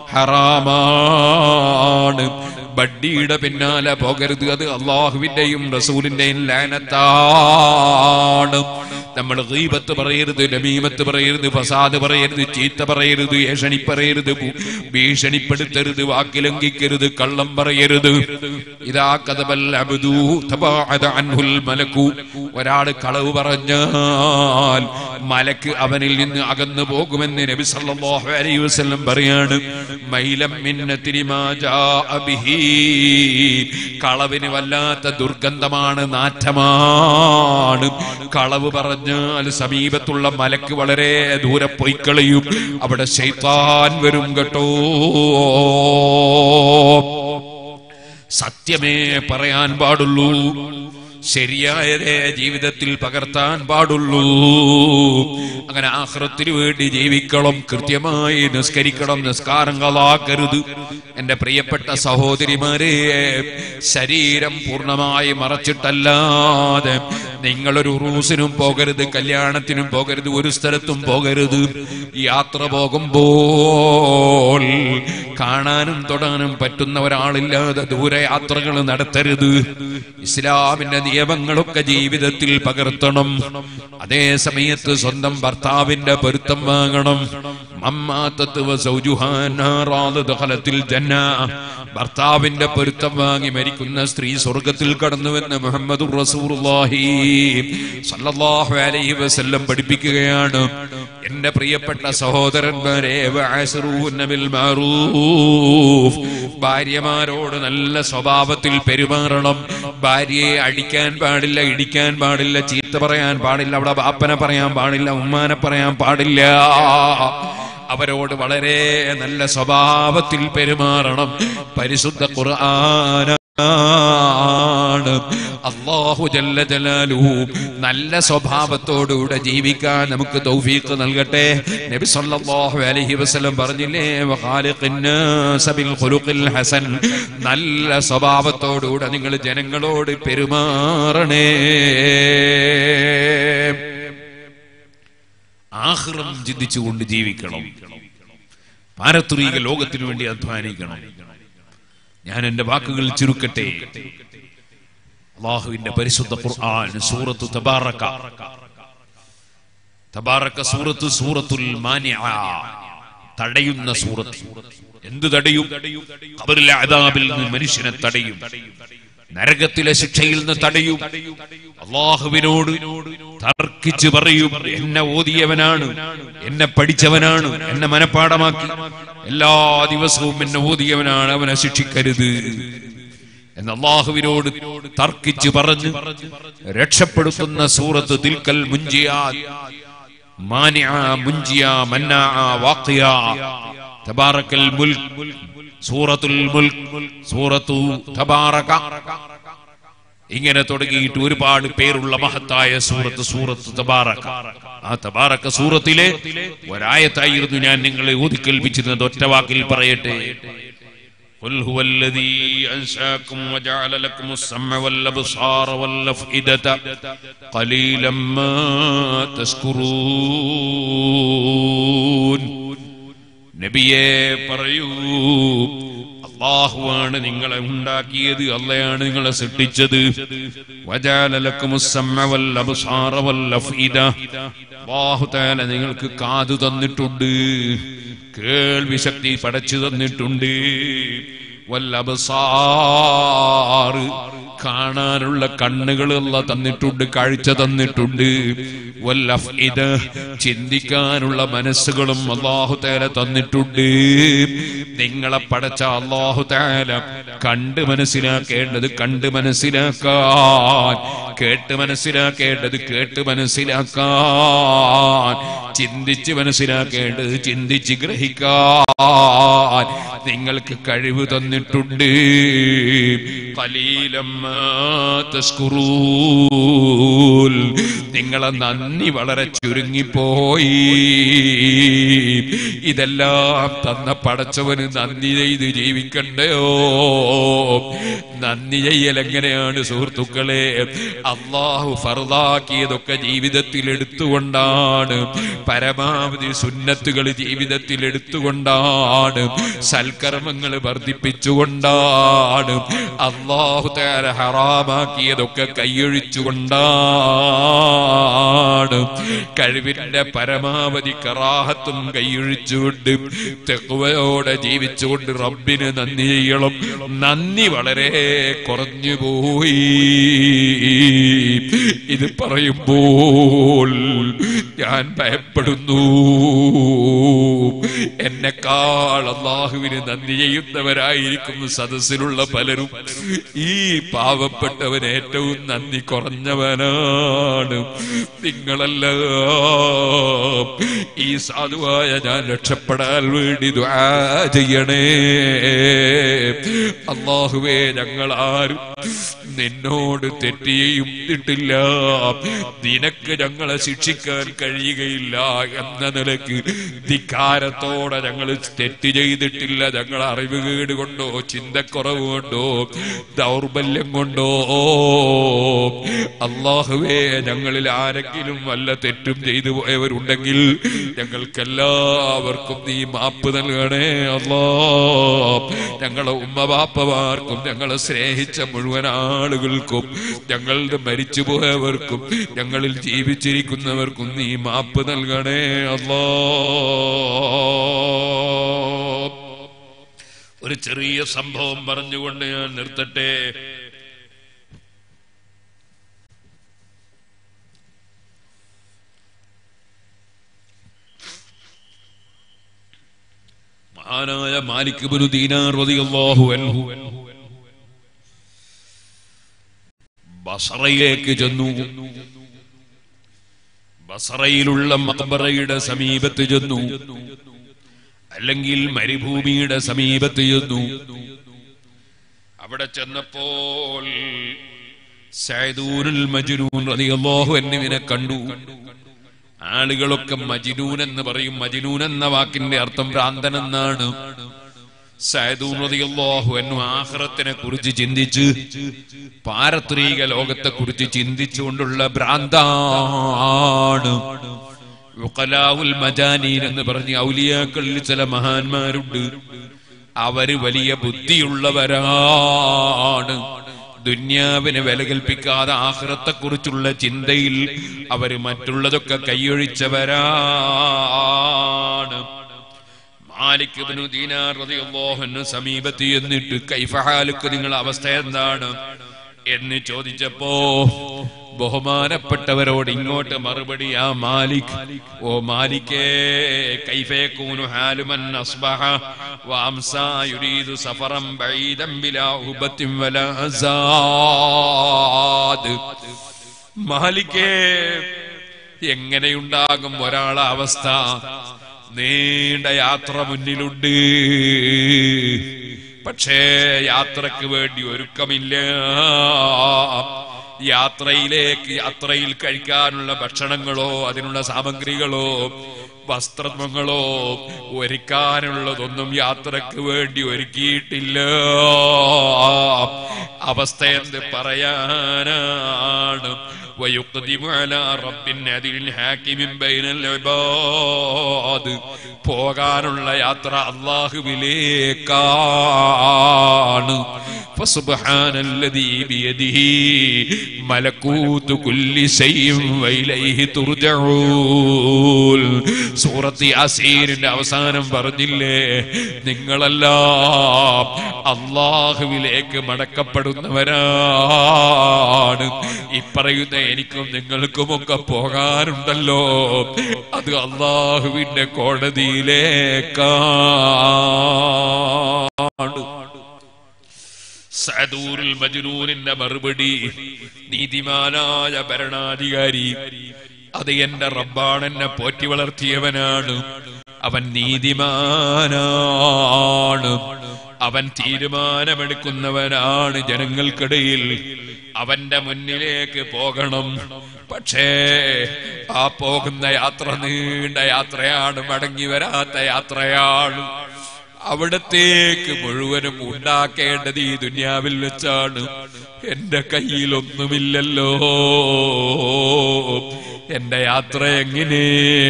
ഹറാമാണ് ബഡ്ഡിയുടെ പിന്നാലെ പോകരുത് അത് അള്ളാഹുവിന്റെയും റസൂലിന്റെയും ലാനത്താണ് നമ്മൾ ഗീബത്ത് പറയരുത് നമീമത്ത് പറയരുത് ഫസാദ് പറയരുത് ചീത്ത പറയരുത് ഏഷണി പറയരുത് ഭൂ- ഭീഷണിപ്പെടുത്തരുത് വാക്കിലംഘിക്കരുത് കള്ളം പറയരുത് ഇതാ കഥബൽ അബ്ദു തബാഅദ അൻഹുൽ മലക്കു ഒരാള് കളവ് പറഞ്ഞാൽ മലക്ക് അവനിൽ നിന്ന് അകന്നു പോകുമെന്ന് നബി സല്ലല്ലാഹു അലൈഹി വസല്ലം പറയാണ് മൈലം മിന്നത്തിരി മാ ജാഅ ബിഹി കളവിന് വല്ലാത്ത ദുർഗന്ധമാണ് നാറ്റമാണ് കളവ് പറഞ്ഞാൽ സമീപത്തുള്ള മലക്ക് വളരെ ദൂരെ പോയി കളയും അവിടെ ശൈത്താൻ വരും കേട്ടോ സത്യമേ പറയാൻ പാടുള്ളൂ ശരിയായതേ ജീവിതത്തിൽ പകർത്താൻ പാടുള്ളൂ അങ്ങനെ ആഹ്റത്തിന് വേണ്ടി ജീവിക്കണം കൃത്യമായി നിസ്കരിക്കണം നിസ്കാരങ്ങളാക്കരുത് എന്റെ പ്രിയപ്പെട്ട സഹോദരിമാരെ ശരീരം പൂർണ്ണമായി മറച്ചിട്ടല്ലാതെ നിങ്ങളൊരു റൂസിനും പോകരുത് കല്യാണത്തിനും പോകരുത് ഒരു സ്ഥലത്തും പോകരുത് യാത്ര പോകുമ്പോൾ കാണാനും തൊടാനും പറ്റുന്ന ഒരാളില്ലാതെ ദൂരയാത്രകൾ നടത്തരുത് ഇസ്ലാമിന്റെ നിയമങ്ങളൊക്കെ ജീവിതത്തിൽ പകർത്തണം അതേ സമയത്ത് സ്വന്തം ഭർത്താവിന്റെ പൊരുത്തം വാങ്ങണം മമ്മാത്തത്ത് വസൗജുഹാ നാറാദ് ദഖലത്തിൽ ജന്ന. ഭർത്താവിന്റെ പൊരുത്തം വാങ്ങി മരിക്കുന്ന സ്ത്രീ സ്വർഗത്തിൽ കടന്നുവെന്ന് മുഹമ്മദ് റസൂലുള്ളാഹി സല്ലല്ലാഹു അലൈഹി വസല്ലം പഠിപ്പിക്കുകയാണ് എന്റെ പ്രിയപ്പെട്ട സഹോദരന്മാരെ വഅസ്റൂന ബിൽ മഅറൂഫ് ഭാര്യമാരോട് നല്ല സ്വഭാവത്തിൽ പെരുമാറണം ഭാര്യയെ അടിക്കാൻ പാടില്ല ഇടിക്കാൻ പാടില്ല ചീത്ത പറയാൻ പാടില്ല അവിടെ ബാപ്പനെ പറയാൻ പാടില്ല ഉമ്മാനെ പറയാൻ പാടില്ല അവരോട് വളരെ നല്ല സ്വഭാവത്തിൽ പെരുമാറണം പരിശുദ്ധ ഖുർആന ആണ് അള്ളാഹു ജല്ല ജലാലു നല്ല സ്വഭാവത്തോടുകൂടെ ജീവിക്കാൻ നമുക്ക് തൗഫീഖ് നൽകട്ടെ നബി സല്ലല്ലാഹു അലൈഹി വസല്ലം പറഞ്ഞില്ലേ വഖാലിഖിൻ നാസ ബിൽ ഖുലുഖിൽ ഹസൻ നല്ല സ്വഭാവത്തോടുകൂടെ നിങ്ങൾ ജനങ്ങളോട് പെരുമാറണേ ആഹ്റം ചിന്തിച്ചുകൊണ്ട് ജീവിക്കണം പാരത്രിക ലോകത്തിനു വേണ്ടി അധ്വാനിക്കണം ഞാൻ എന്റെ വാക്കുകൾ ചുരുക്കട്ടെ അള്ളാഹുവിന്റെ പരിശുദ്ധ ഖുർആൻ സൂറത്തു തബാറക തബാറക സൂറത്ത് സൂറത്തുൽ മാനിഅ തടയുന്ന സൂറത്ത് എന്ത് തടയും ഖബറിലെ അദാബിൽ നിന്ന് മനുഷ്യനെ തടയും നരകത്തിലെ ശിക്ഷയിൽ നിന്ന് തടയും അള്ളാഹുവിനോട് തർക്കിച്ച് പറയും എന്നെ ഓതിയവനാണ് എന്നെ പഠിച്ചവനാണ് എന്നെ മനഃപ്പാടമാക്കി എല്ലാ ദിവസവും എന്നെ ഓതിയവനാണ് അവനെ ശിക്ഷിക്കരുത് എന്ന് അള്ളാഹുവിനോട് തർക്കിച്ച് പറഞ്ഞ് രക്ഷപ്പെടുത്തുന്ന സൂറത്ത് ദിൽക്കൽ മുഞ്ചിയാ മാനിഅ മുഞ്ചിയ മന്നാ വാഖിയ തബാറക്കൽ മുൽക്ക് സൂറത്തുൽ മുൽക്ക് സൂറത്തു തബാറക ഇങ്ങനെ തുടങ്ങിയിട്ട് ഒരുപാട് പേരുള്ള മഹത്തായ സൂറത്ത് സൂറത്ത് തബാറക്ക ആ തബാറക്ക സൂറത്തിലെ ഒരായത്തായിരുന്നു ഞാൻ നിങ്ങളെ ഊതിക്കേൽപ്പിച്ചിരുന്നത് ഒറ്റ വാക്കിൽ പറയട്ടെ قل هو الذي أنشاكم وجعل لكم السمع والأبصار والأفئدة قليلا ما تشكرون നബിയെ പറയൂ അള്ളാഹുവാണ് നിങ്ങളെ ഉണ്ടാക്കിയത് അള്ളയാണ് നിങ്ങളെ സൃഷ്ടിച്ചത് അള്ളാഹു താല നിങ്ങൾക്ക് കാതു തന്നിട്ടുണ്ട് കേൾവി ശക്തി പടച്ചു തന്നിട്ടുണ്ട് വല്ലബസാറ് കാണാനുള്ള കണ്ണുകൾ അല്ല തന്നിട്ടുണ്ട് കാഴ്ച തന്നിട്ടുണ്ട് വല്ലഫ്ഇദ ചിന്തിക്കാനുള്ള മനസ്സുകളും അള്ളാഹു തേല തന്നിട്ടുണ്ട് നിങ്ങളെ പടച്ച അള്ളാഹു തേല കണ്ട് മനസ്സിലാക്കേണ്ടത് കണ്ട് മനസ്സിലാക്കാൻ കേട്ട് മനസ്സിലാക്കേണ്ടത് കേട്ട് മനസ്സിലാക്കാൻ ചിന്തിച്ച് മനസ്സിലാക്കേണ്ടത് ചിന്തിച്ച് ഗ്രഹിക്കാൻ നിങ്ങൾക്ക് കഴിവ് തന്നിട്ടുണ്ട് കലീലമ്മ തസ്കുറൂൽ നിങ്ങളെ നന്ദി വളരെ ചുരുങ്ങിപ്പോയി ഇതെല്ലാം തന്ന പടച്ചവന് നന്ദി ചെയ്ത് ജീവിക്കണ്ടയോ നന്ദി ചെയ്യൽ എങ്ങനെയാണ് സുഹൃത്തുക്കളെ അള്ളാഹു ഫർദാക്കിയതൊക്കെ ജീവിതത്തിൽ എടുത്തുകൊണ്ടാണ് പരമാവധി സുന്നത്തുകൾ ജീവിതത്തിൽ എടുത്തുകൊണ്ടാണ് സൽക്കർമ്മങ്ങൾ വർദ്ധിപ്പിച്ചുകൊണ്ടാണ് അള്ളാഹു താര ഹറാമാക്കിയതൊക്കെ കൈയൊഴിച്ചുകൊണ്ടാണ് കഴിവിന്റെ പരമാവധി കറാഹത്തും കൈയൊഴിച്ചുകൊണ്ട് തെക്കുവയോടെ ജീവിച്ചുകൊണ്ട് റബ്ബിന് നന്ദി ചെയ്യണം നന്ദി വളരെ കുറഞ്ഞു പോയി ഇത് പറയുമ്പോൾ ഞാൻ ഭയപ്പെടുന്നു എന്നെക്കാൾ അള്ളാഹുവിന് നന്ദി ചെയ്യുന്നവരായിരിക്കും സദസ്സിലുള്ള പലരും ഈ പാവപ്പെട്ടവൻ ഏറ്റവും നന്ദി കുറഞ്ഞവനാണ് നിങ്ങളല്ല ഈ സാധുവായ ഞാൻ രക്ഷപ്പെടാൻ വേണ്ടി ദുആ ചെയ്യണേ അള്ളാഹുവേ ഞങ്ങൾ ആരും നിന്നോട് തെറ്റ് ചെയ്തിട്ടില്ല നിനക്ക് ഞങ്ങളെ ശിക്ഷിക്കാൻ കഴിയുകയില്ല എന്ന നിലക്ക് ധിക്കാരത്തോടെ ഞങ്ങൾ തെറ്റ് ചെയ്തിട്ടില്ല ഞങ്ങൾ അറിവുകേട് കൊണ്ടോ ചിന്തക്കുറവ് കൊണ്ടോ ദൗർബല്യം കൊണ്ടോ അള്ളാഹുവേ ഞങ്ങളിൽ ആരെങ്കിലും വല്ല തെറ്റും ചെയ്തു പോയവരുണ്ടെങ്കിൽ ഞങ്ങൾക്കെല്ലാവർക്കും നീ മാപ്പ് നൽകണേ അല്ലാ ഞങ്ങളെ ഉമ്മബാപ്പമാർക്കും ഞങ്ങളെ സ്നേഹിച്ച മുഴുവൻ ആളുകൾക്കും ഞങ്ങളുടെ മരിച്ചുപോയവർക്കും ഞങ്ങളിൽ ജീവിച്ചിരിക്കുന്നവർക്കും നീ മാപ്പ് നൽകണേ അല്ലാ ഒരു ചെറിയ സംഭവം പറഞ്ഞുകൊണ്ട് ഞാൻ നിർത്തട്ടെ മഹാനായ മാലിക് ബിനു ദീനാർ റളിയല്ലാഹു അൻഹു ബസറയിലേക്ക് ചെന്നു ബസറയിലുള്ള മക്ബറയുടെ സമീപത്ത് ചെന്നു അല്ലെങ്കിൽ മരുഭൂമിയുടെ സമീപത്ത് ചെന്നു അവിടെ ചെന്നപ്പോൾ സൈദൂനുൽ മജ്നൂൻ റളിയല്ലാഹു അൻഹുവിനെ കണ്ടു ആളുകളൊക്കെ മജിനൂൻ എന്ന് പറയും മജിനൂൻ എന്ന വാക്കിന്റെ അർത്ഥം ഭ്രാന്തൻ എന്നാണ് സൈദൂൻ റളിയല്ലാഹു അൻഹു ആഖിറത്തിനെ കുറിച്ച് ചിന്തിച്ച് പാരത്രീക ലോകത്തെ കുറിച്ച് ചിന്തിച്ചുകൊണ്ടുള്ള ഭ്രാന്താണ് ഉഖലാഉൽ മജാനീൻ എന്ന് പറഞ്ഞ് ഔലിയാക്കളിൽ ചില മഹാന്മാരുണ്ട് അവര് വലിയ ബുദ്ധിയുള്ളവരാണ് ദുന്യാവിനെ വില കൽപ്പിക്കാതെ ആഹ്റത്തെ കുറിച്ചുള്ള ചിന്തയിൽ അവര് മറ്റുള്ളതൊക്കെ കൈയൊഴിച്ചവരാണ് മാലിക് ഇബ്നു ദീനാർ റളിയല്ലാഹു അൻഹു സമീപത്ത് എന്നിട്ട് കൈഫഹാലുക്ക് നിങ്ങളുടെ അവസ്ഥ എന്താണ് എന്ന് ചോദിച്ചപ്പോ ബഹുമാനപ്പെട്ടവരോട് ഇങ്ങോട്ട് മറുപടി ആ മാലിക് ഓ മാലിക്കേ കൈഫയക്കൂനു ഹാലുമൻ അസ്ബഹ വഅംസാ യുരീദു സഫറൻ ബഈദൻ ബിലാ ഉബത്തിൻ വലാ സാദ് മാലിക്കേ എങ്ങനെയുണ്ടാകും ഒരാളെ അവസ്ഥ നീണ്ട യാത്ര മുന്നിലുണ്ട് പക്ഷേ യാത്രക്ക് വേണ്ടി ഒരുക്കമില്ല യാത്രയിലേക്ക് യാത്രയിൽ കഴിക്കാനുള്ള ഭക്ഷണങ്ങളോ അതിനുള്ള സാമഗ്രികളോ വസ്ത്രങ്ങളോ ഒരുക്കാനുള്ളതൊന്നും യാത്രക്ക് വേണ്ടി ഒരുക്കിയിട്ടില്ല അവസ്ഥ എന്ത് പറയാനാണ് ويقدم على رب عدل حاكم بين العباد പോകാനുള്ള യാത്ര അള്ളാഹുവിലേക്കാണ് فسبحان الذي بيده ملكوت كل شيء وإليه ترجعون സൂറത്ത് യാസീനിന്റെ അവസാനം പറഞ്ഞില്ലേ നിങ്ങളെല്ലാം അള്ളാഹുവിലേക്ക് മടക്കപ്പെടുന്നവരാണ് ഇപ്പറയുന്ന എനിക്കും നിങ്ങൾക്കുമൊക്കെ പോകാനുണ്ടല്ലോ അത് അള്ളാഹുവിന്റെ കോടതിയിലേക്കാണ് സദൂറുൽ മജ്നൂനിന്റെ മറുപടി നീതിമാനായ ഭരണാധികാരി അത് എന്റെ റബ്ബാണ് എന്നെ പോറ്റി വളർത്തിയവനാണ് അവൻ നീതിമാനാണ് അവൻ തീരുമാനമെടുക്കുന്നവനാണ് ജനങ്ങൾക്കിടയിൽ അവന്റെ മുന്നിലേക്ക് പോകണം പക്ഷേ ആ പോകുന്ന യാത്ര നീണ്ട യാത്രയാണ് മടങ്ങി വരാത്ത യാത്രയാണ് അവിടത്തേക്ക് മുഴുവനും ഉണ്ടാക്കേണ്ടത് ഈ ദുനിയാവിൽ വെച്ചാണ് എന്റെ കയ്യിലൊന്നുമില്ലല്ലോ എന്റെ യാത്ര എങ്ങനെ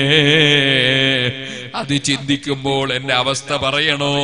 അത് ചിന്തിക്കുമ്പോൾ എന്റെ അവസ്ഥ പറയണോ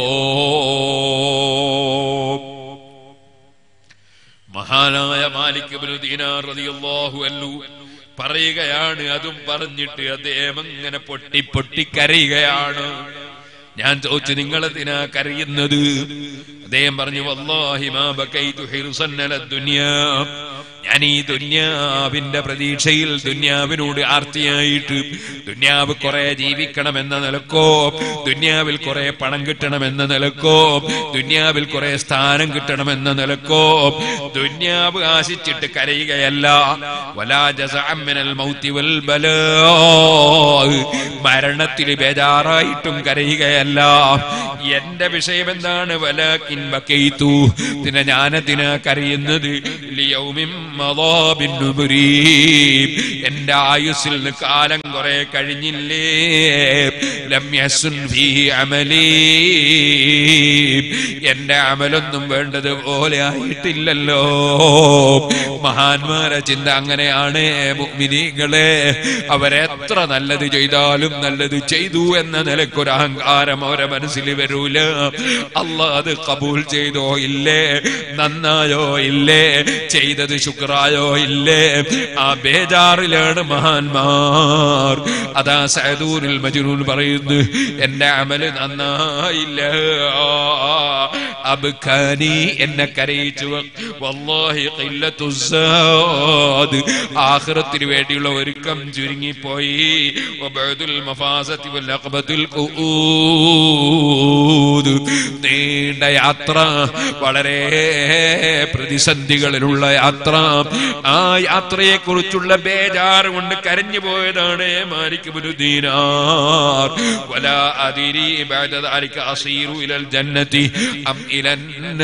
മഹാനായ മാലിക് ഇബ്നു ദീനാർ റളിയല്ലാഹു അൻഹു പറയുകയാണ് അതും പറഞ്ഞിട്ട് അദ്ദേഹം അങ്ങനെ പൊട്ടി പൊട്ടി കരയുകയാണ് ഞാൻ ചോദിച്ചു നിങ്ങൾ എന്തിനാ കരയുന്നത് അദ്ദേഹം പറഞ്ഞു വല്ലാഹി മാ ബകൈതു ഹിർസൻ അല ദുനിയാ ഞാൻ ഈ ദുന്യാവിന്റെ പ്രതീക്ഷയിൽ ദുന്യാവിനോട് ആർത്തിയായിട്ട് ദുന്യാവ് കുറെ ജീവിക്കണമെന്ന നിലക്കോ ദുന്യാവിൽ കുറെ പണം കിട്ടണമെന്ന നിലക്കോ ദുന്യാവിൽ കുറെ സ്ഥാനം കിട്ടണമെന്ന നിലക്കോ ദുന്യാവ് ആശിച്ചിട്ട് കരയുകയല്ല വലാ ജസഅം മിനൽ മൗതി വൽ ബലാ മരണത്തിൽ ബേജാറായിട്ടും കരയുകയല്ല എന്റെ വിഷയം എന്താണ് വലാകിൻ ബക്കൈതു പിന്നെ ഞാനതിനാ കരയുന്നത് ലിയൗമിൻ മളാ ബിന്നുബുരീ എന്റെ ആയുസ്സിൽ നിന്ന് കാലം കുറെ കഴിഞ്ഞില്ലേ ലം യസുൻ ഫീ അമലി എന്റെ അമലൊന്നും വേണ്ടതുപോലെ ആയിട്ടില്ലല്ലോ മഹാന്മാരെ ചിന്ത അങ്ങനെയാണ് മുഅ്മിനീങ്ങളെ അവരെത്ര നല്ലത് ചെയ്താലും നല്ലത് ചെയ്തു എന്ന നിലക്കൊരു അഹങ്കാരം അവരെ മനസ്സിൽ വരൂല അല്ല അത് കബൂൽ ചെയ്തോ ഇല്ലേ നന്നായോ ഇല്ലേ ചെയ്തത് ശുക്രായോ ഇല്ലേ ആ ബേജാറിലാണ് മഹാന്മാർ അതാ സഹദൂരിൽ മജുനൂൻ പറയുന്നു എന്റെ അമല് നന്നായില്ല അബ്ഖാനി എന്നെ കരയിച്ചു വല്ലാഹി ഖില്ലത്തു സാദ് ആഖിറത്തിന് വേണ്ടിയുള്ള ഒരുക്കം ചുരുങ്ങിപ്പോയി വബഅദുൽ മഫാസത്തി വൽ അഖബത്തുൽ ഖുഊദ് നീണ്ട യാത്ര വളരെ പ്രതിസന്ധികളിലുള്ള യാത്ര ആ യാത്രയെ കുറിച്ചുള്ള ബേജാറ് കൊണ്ട് കരഞ്ഞു പോയതാണ് മാലിക് ഇബ്നു ദീനാർ വലാ അദിരി ബഅദ ദാലിക അസീറു ഇലൽ ജന്നതി അം ഇലൻ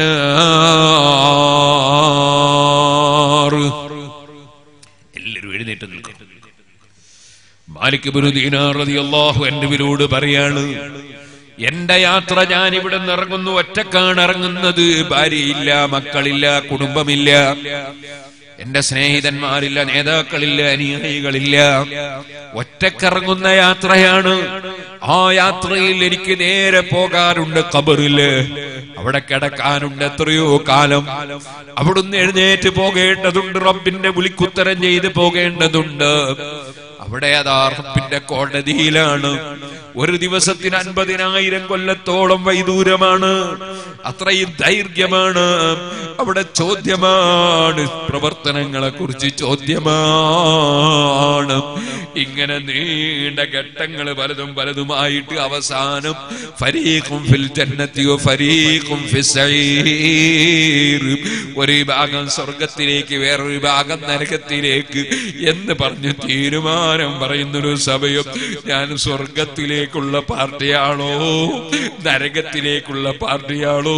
നാർ എല്ലാവരും എഴുന്നേറ്റ് നിൽക്കും മാലിക് ഇബ്നു ദീനാർ റളിയല്ലാഹു അൻഹുവിനോട് പറയാണ് എന്റെ യാത്ര ഞാൻ ഇവിടെ നിന്ന് ഇറങ്ങുന്നു ഒറ്റക്കാണ് ഇറങ്ങുന്നത് ഭാര്യയില്ല മക്കളില്ല കുടുംബമില്ല എന്റെ സ്നേഹിതന്മാരില്ല നേതാക്കളില്ല അനുയായികളില്ല ഒറ്റക്കിറങ്ങുന്ന യാത്രയാണ് ആ യാത്രയിൽ എനിക്ക് നേരെ പോകാറുണ്ട് കബറില് അവിടെ കിടക്കാനുണ്ട് എത്രയോ കാലം അവിടുന്ന് എഴുന്നേറ്റ് പോകേണ്ടതുണ്ട് റബ്ബിന്റെ വിളിക്കുത്തരം ചെയ്ത് പോകേണ്ടതുണ്ട് അവിടെ അതാ റബ്ബിന്റെ കോടതിയിലാണ് ഒരു ദിവസത്തിന് അൻപതിനായിരം കൊല്ലത്തോളം വൈദൂരമാണ് അത്രയും ദൈർഘ്യമാണ് അവിടെ ചോദ്യമാണ് പ്രവർത്തനങ്ങളെ കുറിച്ച് ചോദ്യമാണ് ഇങ്ങനെ നീണ്ട ഘട്ടങ്ങൾ പലതും പലതുമായിട്ട് അവസാനം ഫരീഖും ഫിൽ ജന്നത്തി വ ഫരീഖും ഫിസ് സഈർ ഒരു വിഭാഗം സ്വർഗത്തിലേക്ക് വേറൊരു വിഭാഗം നരകത്തിലേക്ക് എന്ന് പറഞ്ഞു തീരുമാനം പറയുന്നൊരു സഭയും ഞാൻ സ്വർഗത്തിലേക്കുള്ള പാർട്ടിയാണോ നരകത്തിലേക്കുള്ള പാർട്ടിയാണോ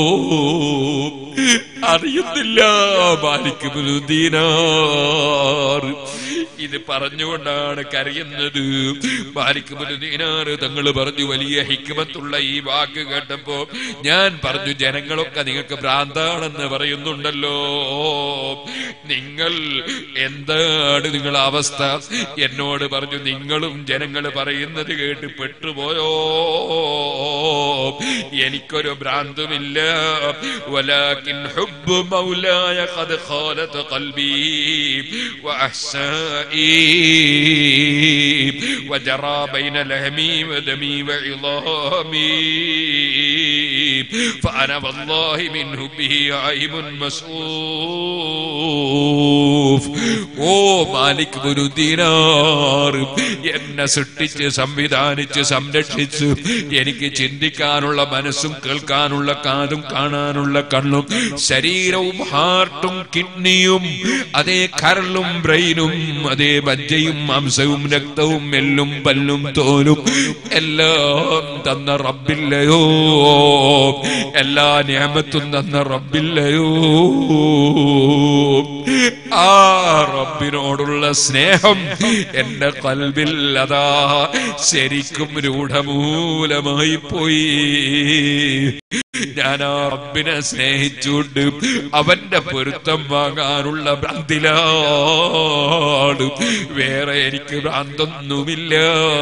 അറിയുന്നില്ല ബാലിക്കുബുൽ ദീനാർ ഇത് പറഞ്ഞുകൊണ്ടാണ് കരയുന്നത് ബാലിക്കുബുൽ ദീനാർ തങ്ങൾ പറഞ്ഞു വലിയ ഹിക്മത്തുള്ള ഈ വാക്ക് കേട്ടപ്പോ ഞാൻ പറഞ്ഞു ജനങ്ങളൊക്കെ നിങ്ങൾക്ക് ഭ്രാന്താണെന്ന് പറയുന്നുണ്ടല്ലോ നിങ്ങൾ എന്താണ് നിങ്ങളുടെ അവസ്ഥ എന്നോട് പറഞ്ഞു നിങ്ങളും ജനങ്ങൾ പറയുന്നത് കേട്ട് പെട്ടുപോയോ എനിക്കൊരു ഭ്രാന്തുമില്ല ولكن حب مولاي قد خالت قلبي وأحسائي وجرى بين لهمي ودمي وعظامي فأنا والله من حبه عيب مسؤوف ഓ മാലിക് ഒരു ദിനാർ എന്നെ സൃഷ്ടിച്ച് സംവിധാനിച്ച് സംരക്ഷിച്ച് എനിക്ക് ചിന്തിക്കാനുള്ള മനസ്സും കേൾക്കാനുള്ള കാതും കാണാനുള്ള കണ്ണും ശരീരവും ഹാർട്ടും കിഡ്നിയും അതേ കരളും ബ്രെയിനും അതേ മജ്ജയും മാംസവും രക്തവും എല്ലും പല്ലും തോലും എല്ലാം തന്ന റബ്ബില്ലയോ എല്ലാ നിയമത്തും തന്ന റബ്ബില്ലയോ ആ റബ്ബിനോടുള്ള സ്നേഹം എന്റെ കൽവിൽ അതാ ശരിക്കും രൂഢമൂലമായി പോയി ഞാൻ ആ റബ്ബിനെ സ്നേഹിച്ചുകൊണ്ട് അവന്റെ പൊരുത്തം വാങ്ങാനുള്ള ഭ്രാന്തിലാണ് വേറെ എനിക്ക് ഭ്രാന്തൊന്നുമില്ല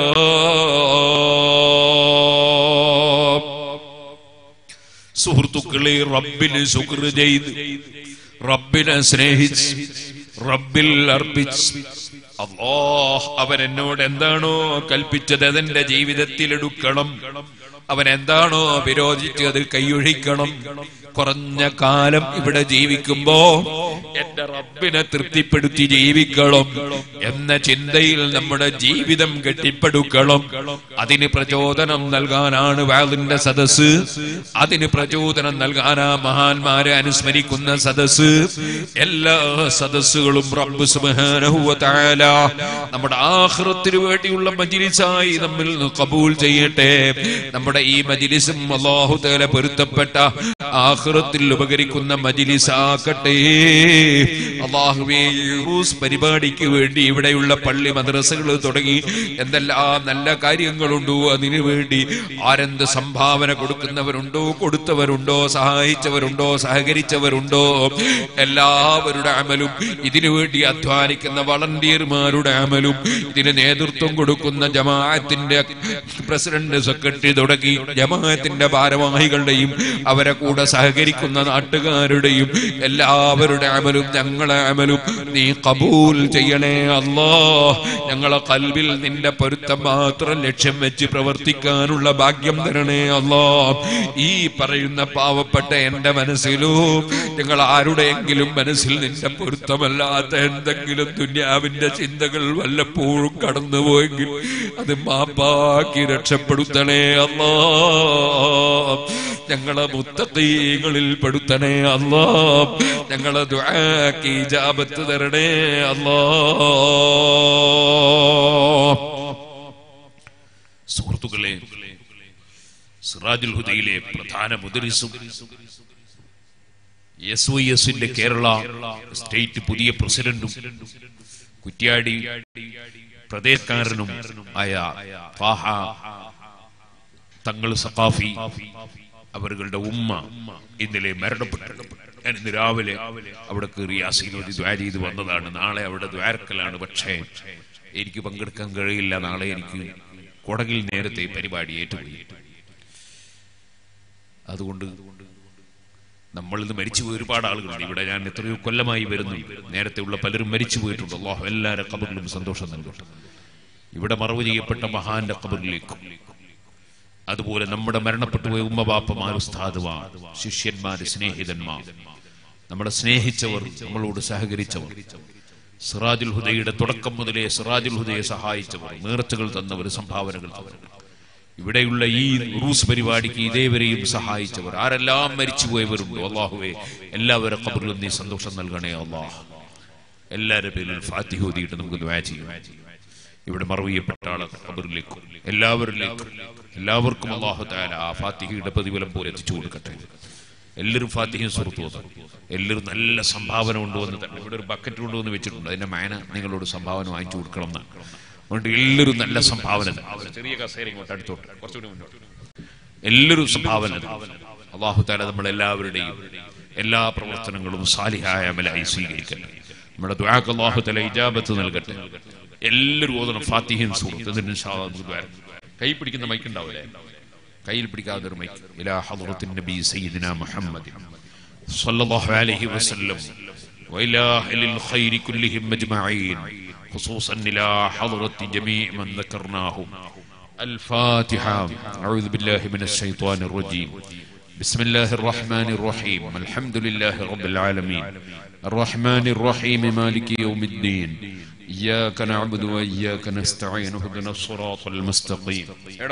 സുഹൃത്തുക്കളെ റബ്ബിന് ശുക്ർ ചെയ്ത് റബ്ബിനെ സ്നേഹിച്ച് റബ്ബിൽ അർപ്പിച്ച് അള്ളാഹ് അവൻ എന്നോട് എന്താണോ കൽപ്പിച്ചത് അതെന്റെ ജീവിതത്തിൽ എടുക്കണം അവൻ എന്താണോ വിരോധിച്ച് അത് കൈയൊഴിക്കണം കുറഞ്ഞ കാലം ഇവിടെ ജീവിക്കുമ്പോ എന്റെ റബ്ബിനെ തൃപ്തിപ്പെടുത്തി ജീവിക്കണം എന്ന ചിന്തയിൽ നമ്മുടെ ജീവിതം കെട്ടിപ്പടുക്കണം അതിന് പ്രചോദനം നൽകാനാണ് വാളിന്റെ സദസ് അതിന് പ്രചോദനം നൽകാനാ മഹാന്മാരെ അനുസ്മരിക്കുന്ന സദസ് എല്ലാ സദസ്സുകളും റബ്ബ് സുബ്ഹാനഹു വ തആല നമ്മുടെ ആഖിറത്തിന് വേണ്ടിയുള്ള മജ്ലിസായി നമ്മിൽ നിന്ന് കബൂൽ ചെയ്യട്ടെ നമ്മുടെ ഈ മജ്ലിസും അല്ലാഹു തആല പൊരുത്തപ്പെട്ട ആഖിറത്തിൽ ഉപകരിക്കുന്ന മജ്ലിസാക്കട്ടെ അള്ളാഹുവേ ഈ ഉറൂസ് പരിപാടിക്ക് വേണ്ടി ഇവിടെയുള്ള പള്ളി മദ്രസകൾ തുടങ്ങി എന്തെല്ലാം നല്ല കാര്യങ്ങളുണ്ടോ അതിനു വേണ്ടി ആരെന്ത് സംഭാവന കൊടുക്കുന്നവരുണ്ടോ കൊടുത്തവരുണ്ടോ സഹായിച്ചവരുണ്ടോ സഹകരിച്ചവരുണ്ടോ എല്ലാവരുടെ അമലും ഇതിനു വേണ്ടി അധ്വാനിക്കുന്ന വളണ്ടിയർമാരുടെ അമലും ഇതിന് നേതൃത്വം കൊടുക്കുന്ന ജമാഅത്തിന്റെ പ്രസിഡന്റ് സെക്രട്ടറി തുടങ്ങി ജമാഅത്തിന്റെ ഭാരവാഹികളുടെയും അവരെ കൂടെ സഹകരിക്കുന്ന നാട്ടുകാരുടെയും എല്ലാവരുടെ അമലും ഞങ്ങളെ അമലും നീ കബൂൽ ചെയ്യണേ അല്ലാ ഞങ്ങളെ കൽവിൽ നിന്റെ പൊരുത്തം മാത്രം ലക്ഷ്യം വെച്ച് പ്രവർത്തിക്കാനുള്ള ഭാഗ്യം തരണേ അല്ലാ ഈ പറയുന്ന പാവപ്പെട്ട എന്റെ മനസ്സിലോ ഞങ്ങൾ ആരുടെയെങ്കിലും മനസ്സിൽ നിന്റെ പൊരുത്തമല്ലാത്ത എന്തെങ്കിലും ദുന്യാവിന്റെ ചിന്തകൾ വല്ലപ്പോഴും കടന്നുപോയെങ്കിൽ അത് മാപ്പാക്കി രക്ഷപ്പെടുത്തണേ അല്ലാ ഞങ്ങളെ മുത്തീകളിൽ പെടുത്തണേ അല്ലാ ഞങ്ങളെ ദുആക്ക് ഇജാബത്ത് തരണേ അല്ലാ സുഹൃത്തുക്കളെ സിറാജുൽ ഹുദയിലെ പ്രധാന മുദരിസും എസ് വൈ എസിന്റെ കേരള സ്റ്റേറ്റ് പുതിയ പ്രസിഡന്റും കുറ്റ്യാടി പ്രദേശക്കാരനും ആയ ഫാഹ തങ്ങൾ സഖാഫി അവരുടെ ഉമ്മ ഇന്നലെ മരണപ്പെട്ടു ഞാൻ ഇന്ന് രാവിലെ അവിടെ കയറി യാസീനോദി ദ്വാര ചെയ്ത് വന്നതാണ് നാളെ അവിടെ ദ്വാരക്കലാണ് പക്ഷേ എനിക്ക് പങ്കെടുക്കാൻ കഴിയില്ല നാളെ എനിക്ക് കൊടകിൽ നേരത്തെ പരിപാടി ഏറ്റുപോയി അതുകൊണ്ട് നമ്മളിൽ നിന്ന് മരിച്ചുപോയ ഒരുപാട് ആളുകളുണ്ട് ഇവിടെ ഞാൻ എത്രയോ കൊല്ലമായി വരുന്നു നേരത്തെ ഉള്ള പലരും മരിച്ചു പോയിട്ടുണ്ട് അള്ളാഹു എല്ലാവരുടെ കബറിലും സന്തോഷം നൽകട്ടെ ഇവിടെ മറവ് ചെയ്യപ്പെട്ട മഹാന്റെ കബറിലേക്കും അതുപോലെ നമ്മുടെ മരണപ്പെട്ടുപോയ ഉമ്മബാപ്പമാർ ഉസ്താദുമാർ ശിഷ്യന്മാര് സ്നേഹിതന്മാർ നമ്മളെ സ്നേഹിച്ചവർ നമ്മളോട് സഹകരിച്ചവർ സിറാജുൽ ഹുദയുടെ തുടക്കം മുതലേ സിറാജുൽ ഹുദയെ സഹായിച്ചവർ നേർച്ചകൾ തന്നവർ സംഭാവനകൾ തന്നവർ ഇവിടെയുള്ള ഈ റൂസ് പരിപാടിക്ക് ഇതേവരെയും സഹായിച്ചവർ ആരെല്ലാം മരിച്ചുപോയവരുണ്ടോ അള്ളാഹുവെ എല്ലാവരും ഖബറിലും നീ സന്തോഷം നൽകണേ അള്ളാഹ് എല്ലാവരുടെ പേരിൽ ഫാത്തിഹ ഓതിയിട്ട് നമുക്ക് ദ്വാ ചെയ്യാം ഇവിടെ മറവിയപ്പെട്ട ആളെ ഖബറിലേക്കും എല്ലാവരിലേക്കും എല്ലാവർക്കും അള്ളാഹു താല ആ ഫാത്തിഹയുടെ പ്രതിഫലം പോലെ എത്തിച്ചു കൊടുക്കട്ടെ എല്ലാവരും ഫാത്തിഹയും സുഹൃത്തു ഓതാം എല്ലാവരും നല്ല സംഭാവന കൊണ്ടുവന്ന് തന്നെ ഇവിടെ ഒരു ബക്കറ്റ് കൊണ്ടുവന്ന് വെച്ചിട്ടുണ്ട് അതിന്റെ മേന നിങ്ങളോട് സംഭാവന വാങ്ങിച്ചു കൊടുക്കണം എന്നാണ് അതുകൊണ്ട് എല്ലാവരും നല്ല സംഭാവന തന്നെ. ഒരു ചെറിയ കസേര ഇങ്ങോട്ട് അടുത്തോട്ട് കുറച്ചുകൂടി മുന്നോട്ട് എല്ലാവരും സംഭാവന തന്നെ. അള്ളാഹു താല നമ്മളെല്ലാവരുടെയും എല്ലാ പ്രവർത്തനങ്ങളും സാലിഹായ അമലായി സ്വീകരിക്കട്ടെ നമ്മുടെ ദ്വാക്ക് അള്ളാഹു തല ഇജാബത്ത് നൽകട്ടെ എല്ലാവരും ഓതണം ഫാത്തിഹയും സുഹൃത്ത് എന്നിട്ട് ഇൻഷാ അല്ലാഹ് നമുക്ക് ദ്വാ കൈ പിടിക്കുന്ന മൈക്ക് ഉണ്ടാവില്ലേ കയ്യിൽ പിടിക്കാതെ ഒരു മൈക്ക് ഇലാ ഹദ്റത്തിൻ നബി സയ്യിദിന മുഹമ്മദ് സല്ലല്ലാഹു അലൈഹി വസല്ലം وإلى أهل الخير كلهم أجمعين خصوصا إلى حضرة جميع من ذكرناهم الفاتحة أعوذ بالله من الشيطان الرجيم بسم الله الرحمن الرحيم الحمد لله رب العالمين الرحمن الرحيم مالك يوم الدين إياك نعبد وإياك نستعين اهدنا الصراط المستقيم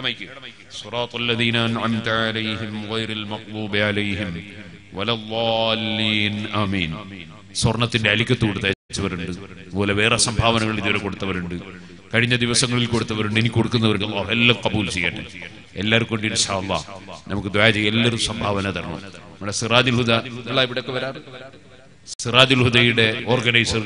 صراط الذين أنعمت عليهم غير المغضوب عليهم ولا الضالين آمين സ്വർണത്തിന്റെ അലിക്കത്ത് കൊടുത്ത് അയച്ചവരുണ്ട് അതുപോലെ വേറെ സംഭാവനകൾ ഇതുവരെ കൊടുത്തവരുണ്ട് കഴിഞ്ഞ ദിവസങ്ങളിൽ കൊടുത്തവരുണ്ട് ഇനി കൊടുക്കുന്നവർക്ക് അല്ലാഹു എല്ലാം കബൂൽ ചെയ്യട്ടെ എല്ലാവർക്കും കൊണ്ട് ഇൻഷാ അല്ലാഹ് നമുക്ക് ദ്വാ ചെയ്യും എല്ലാവരും സംഭാവന തരണം നമ്മുടെ സിറാജുൽ ഹുദ നിങ്ങളാ ഇവിടെയൊക്കെ വരാറ് സിറാജുൽ ഹുദയുടെ ഓർഗനൈസർ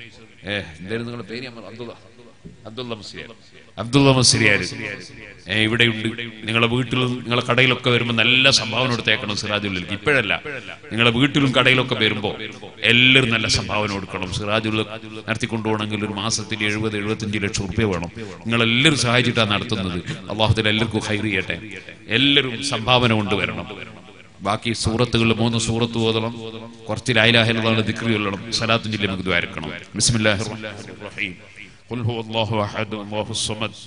ഏ എന്തായിരുന്നു നിങ്ങളുടെ പേര് ഞാൻ മറന്നു. അബ്ദുള്ള അബ്ദുള്ള മുസ്ലിയാർ അബ്ദുള്ള മുസ്ലിയാർ ഏ ഇവിടെയുണ്ട് നിങ്ങളെ വീട്ടിലും നിങ്ങളെ കടയിലൊക്കെ വരുമ്പോൾ നല്ല സംഭാവന കൊടുത്തേക്കണം സിറാജുള്ളിലേക്ക് ഇപ്പോഴല്ല നിങ്ങളെ വീട്ടിലും കടയിലൊക്കെ വരുമ്പോൾ എല്ലാവരും നല്ല സംഭാവന കൊടുക്കണം സിറാജുള്ള നടത്തിക്കൊണ്ടുപോകണമെങ്കിൽ ഒരു മാസത്തിൽ എഴുപത് എഴുപത്തഞ്ച് ലക്ഷം റുപ്യ വേണം നിങ്ങളെല്ലാവരും സഹായിച്ചിട്ടാണ് നടത്തുന്നത് അള്ളാഹുത്തിൽ എല്ലാവർക്കും ഹൈർ ചെയ്യട്ടെ എല്ലാവരും സംഭാവന കൊണ്ടുവരണം ബാക്കി സൂറത്തുകളിൽ മൂന്ന് സൂറത്ത് ഓതണം കുറച്ച് ലായിലാഹിലുള്ള ദിക്രി കൊല്ലണം സലാത്തും ജില്ല നമുക്ക് ദ്വാരക്കണം ബിസ്മില്ലാഹിർ റഹ്മാനിർ റഹീം ഖുൽ ഹുവല്ലാഹു അഹദ് അല്ലാഹുസ് സമദ്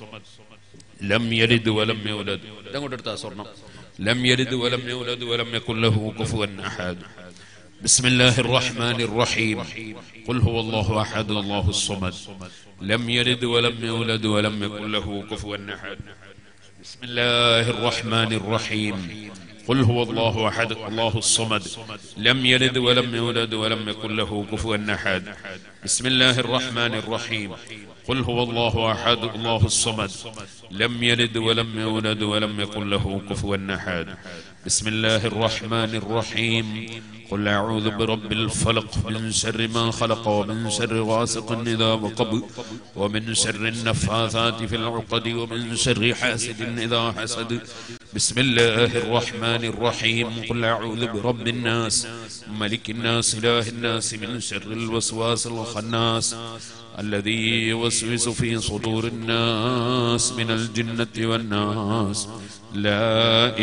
ലം യലിദ് വലം യൂലദ് ഇതങ്ങോട്ട് എടുത്താ സ്വർണം ലം യലിദ് വലം യൂലദ് വലം യകുൽ ലഹു കുഫുവൻ അഹദ് بسم الله الرحمن الرحيم قل هو الله احد الله الصمد لم يلد ولم يولد ولم يكن له كفوا احد بسم الله الرحمن الرحيم قل هو الله احد الله الصمد لم يلد ولم يولد ولم يكن له كفوا احد بسم الله الرحمن الرحيم قل هو الله احد الله الصمد لم يلد ولم يولد ولم يكن له كفوا احد بسم الله الرحمن الرحيم قل أعوذ برب الفلق من شر ما خلق ومن شر غاسق إذا وقب ومن شر النفاثات في العقد ومن شر حاسد إذا حسد بسم الله الرحمن الرحيم قل أعوذ برب الناس ملك الناس إله الناس من شر الوسواس الخناس الذي يوسوس في صدور الناس من الجنة والناس لا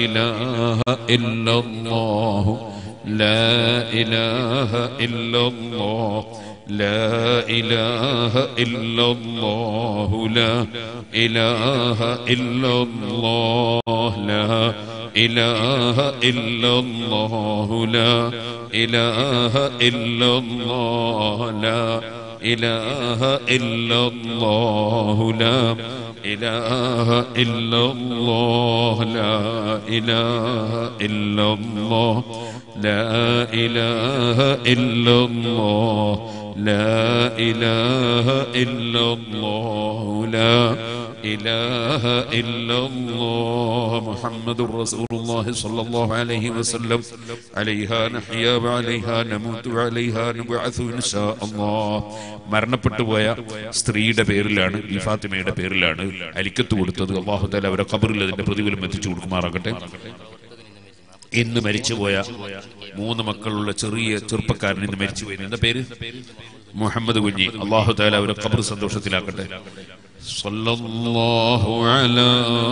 إله إلا الله لا إله إلا الله لا إله إلا الله لا إله إلا الله لا إله إلا الله لا إله إلا الله لا إله إلا الله لا إله إلا الله لا إله إلا الله لا إله إلا الله لا إله إلا الله لا إله إلا الله محمد رسول الله صلى الله عليه وسلم عليها نحيا وعليها نموت وعليها نبعث إن شاء الله മരണപ്പെട്ടു പോയ സ്ത്രീയുടെ പേരിലാണ് ഈ ഫാത്തിമയുടെ പേരിലാണ് അലിക്കത്ത് കൊടുത്തത് അള്ളാഹു താല അവരെ കബറിൽ അതിന്റെ പ്രതിഫലം എത്തിച്ചു കൊടുക്കുമാറാകട്ടെ ഇന്ന് മരിച്ചുപോയ മൂന്ന് മക്കളുള്ള ചെറിയ ചെറുപ്പക്കാരൻ ഇന്ന് മരിച്ചുപോയി എന്താ പേര് മുഹമ്മദ് കുഞ്ഞി അള്ളാഹു താല അവരെ കബർ സന്തോഷത്തിലാക്കട്ടെ صلى الله على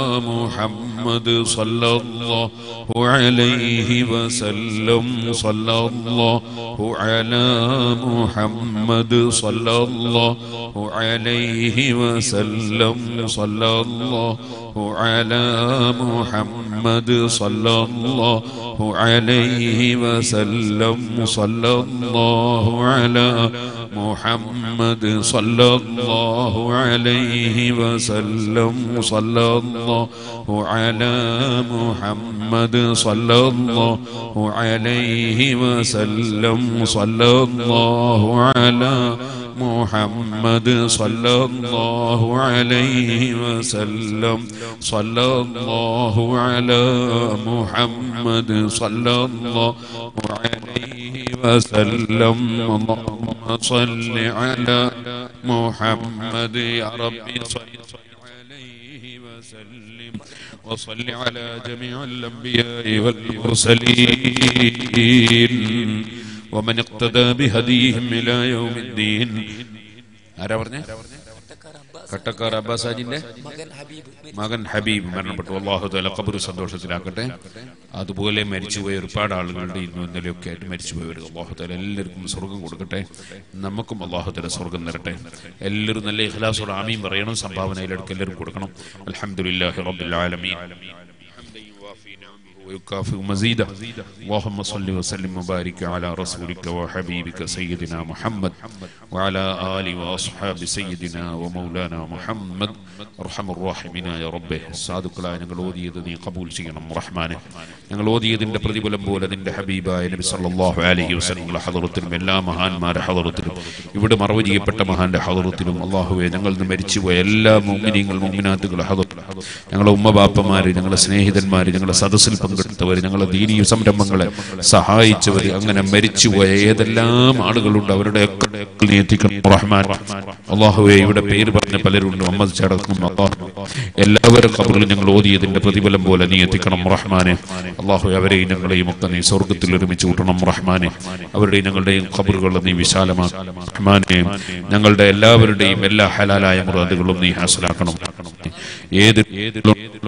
محمد صلى الله عليه وسلم صلى الله على محمد صلى الله عليه وسلم صلى الله على محمد صلى الله عليه وسلم صلى الله على محمد صلى الله عليه وسلم صلى الله على محمد صلى الله عليه وسلم صلى الله على محمد صلى الله عليه وسلم صلى الله على محمد صلى الله عليه وسلم اللهم صل على محمد يا ربي صل عليه وسلم وصل على جميع الأنبياء والمرسلين ومن اقتدى بهديهم إلى يوم الدين ആരാ പറഞ്ഞേ കട്ടക്കാർ അബ്ബാസാജിന്റെ മകൻ ഹബീബ് മകൻ ഹബീബ് മരണപ്പെട്ടു അള്ളാഹു തല കബർ സന്തോഷത്തിലാക്കട്ടെ അതുപോലെ മരിച്ചുപോയ ഒരുപാട് ആളുകളുടെ ഇന്നും ഇന്നലെയൊക്കെ ആയിട്ട് മരിച്ചുപോയവർ അള്ളാഹു തല എല്ലാവർക്കും സ്വർഗം കൊടുക്കട്ടെ നമുക്കും അള്ളാഹു തല സ്വർഗം തരട്ടെ എല്ലാവരും നല്ല ഇഖ്ലാസോട് ആമീൻ പറയണം സംഭാവനയിലെടുക്ക് എല്ലാവരും കൊടുക്കണം അൽഹംദുലില്ലാഹി റബ്ബിൽ ആലമീൻ ويكافئ مزيدا اللهم صل وسلم وبارك على رسولك وحبيبك سيدنا محمد وعلى آله وأصحاب سيدنا ومولانا محمد أرحم الراحمين يا ربه സാധുക്കളായ ഞങ്ങൾ ഓതിയത് നീ കബൂൽ ചെയ്യണം റഹ്മാനെ ഞങ്ങൾ ഓതിയതിന്റെ പ്രതിഫലം പോലെ നിന്റെ ഹബീബായ നബി സല്ലല്ലാഹു അലൈഹി വസല്ലം ഹദറത്തിലും എല്ലാ മഹാന്മാരുടെ ഹദറത്തിലും ഇവിടെ മറവ് ചെയ്യപ്പെട്ട മഹാന്റെ ഹദറത്തിലും അള്ളാഹുവെ ഞങ്ങൾ ഇന്ന് മരിച്ചുപോയ എല്ലാ മുമ്മിനീങ്ങൾ മുമ്മിനാത്തുകൾ ഹദറത്തിലും ഞങ്ങളെ ഉമ്മ ബാപ്പമാര് ഞങ്ങളെ സ്നേഹിതന്മാര് ഞങ്ങളെ സദസ്സിൽ പങ്കെടുത്തവർ ഞങ്ങളെ ദീനീയ സംരംഭങ്ങളെ സഹായിച്ചവർ അങ്ങനെ മരിച്ചുപോയ ഏതെല്ലാം ആളുകളുണ്ട് അവരുടെ ഒക്കെ നീ എത്തിക്കണം റഹ്മാൻ അള്ളാഹുവെ ഇവിടെ പേര് പറഞ്ഞ പലരുണ്ട് മുഹമ്മദ് ചടക്കും അള്ളാഹു എല്ലാവരും ഖബറിൽ ഞങ്ങൾ ഓതിയതിന്റെ പ്രതിഫലം പോലെ നീ എത്തിക്കണം റഹ്മാനെ അള്ളാഹു അവരെയും ഞങ്ങളെയും ഒക്കെ നീ സ്വർഗത്തിൽ ഒരുമിച്ച് കൂട്ടണം റഹ്മാനെ അവരുടെയും ഞങ്ങളുടെയും ഖബറുകൾ നീ വിശാലമാക്കണം റഹ്മാനെ ഞങ്ങളുടെ എല്ലാവരുടെയും എല്ലാ ഹലാലായ മുറാദുകളും നീ ഹാസലാക്കണം ഏത് ഏത്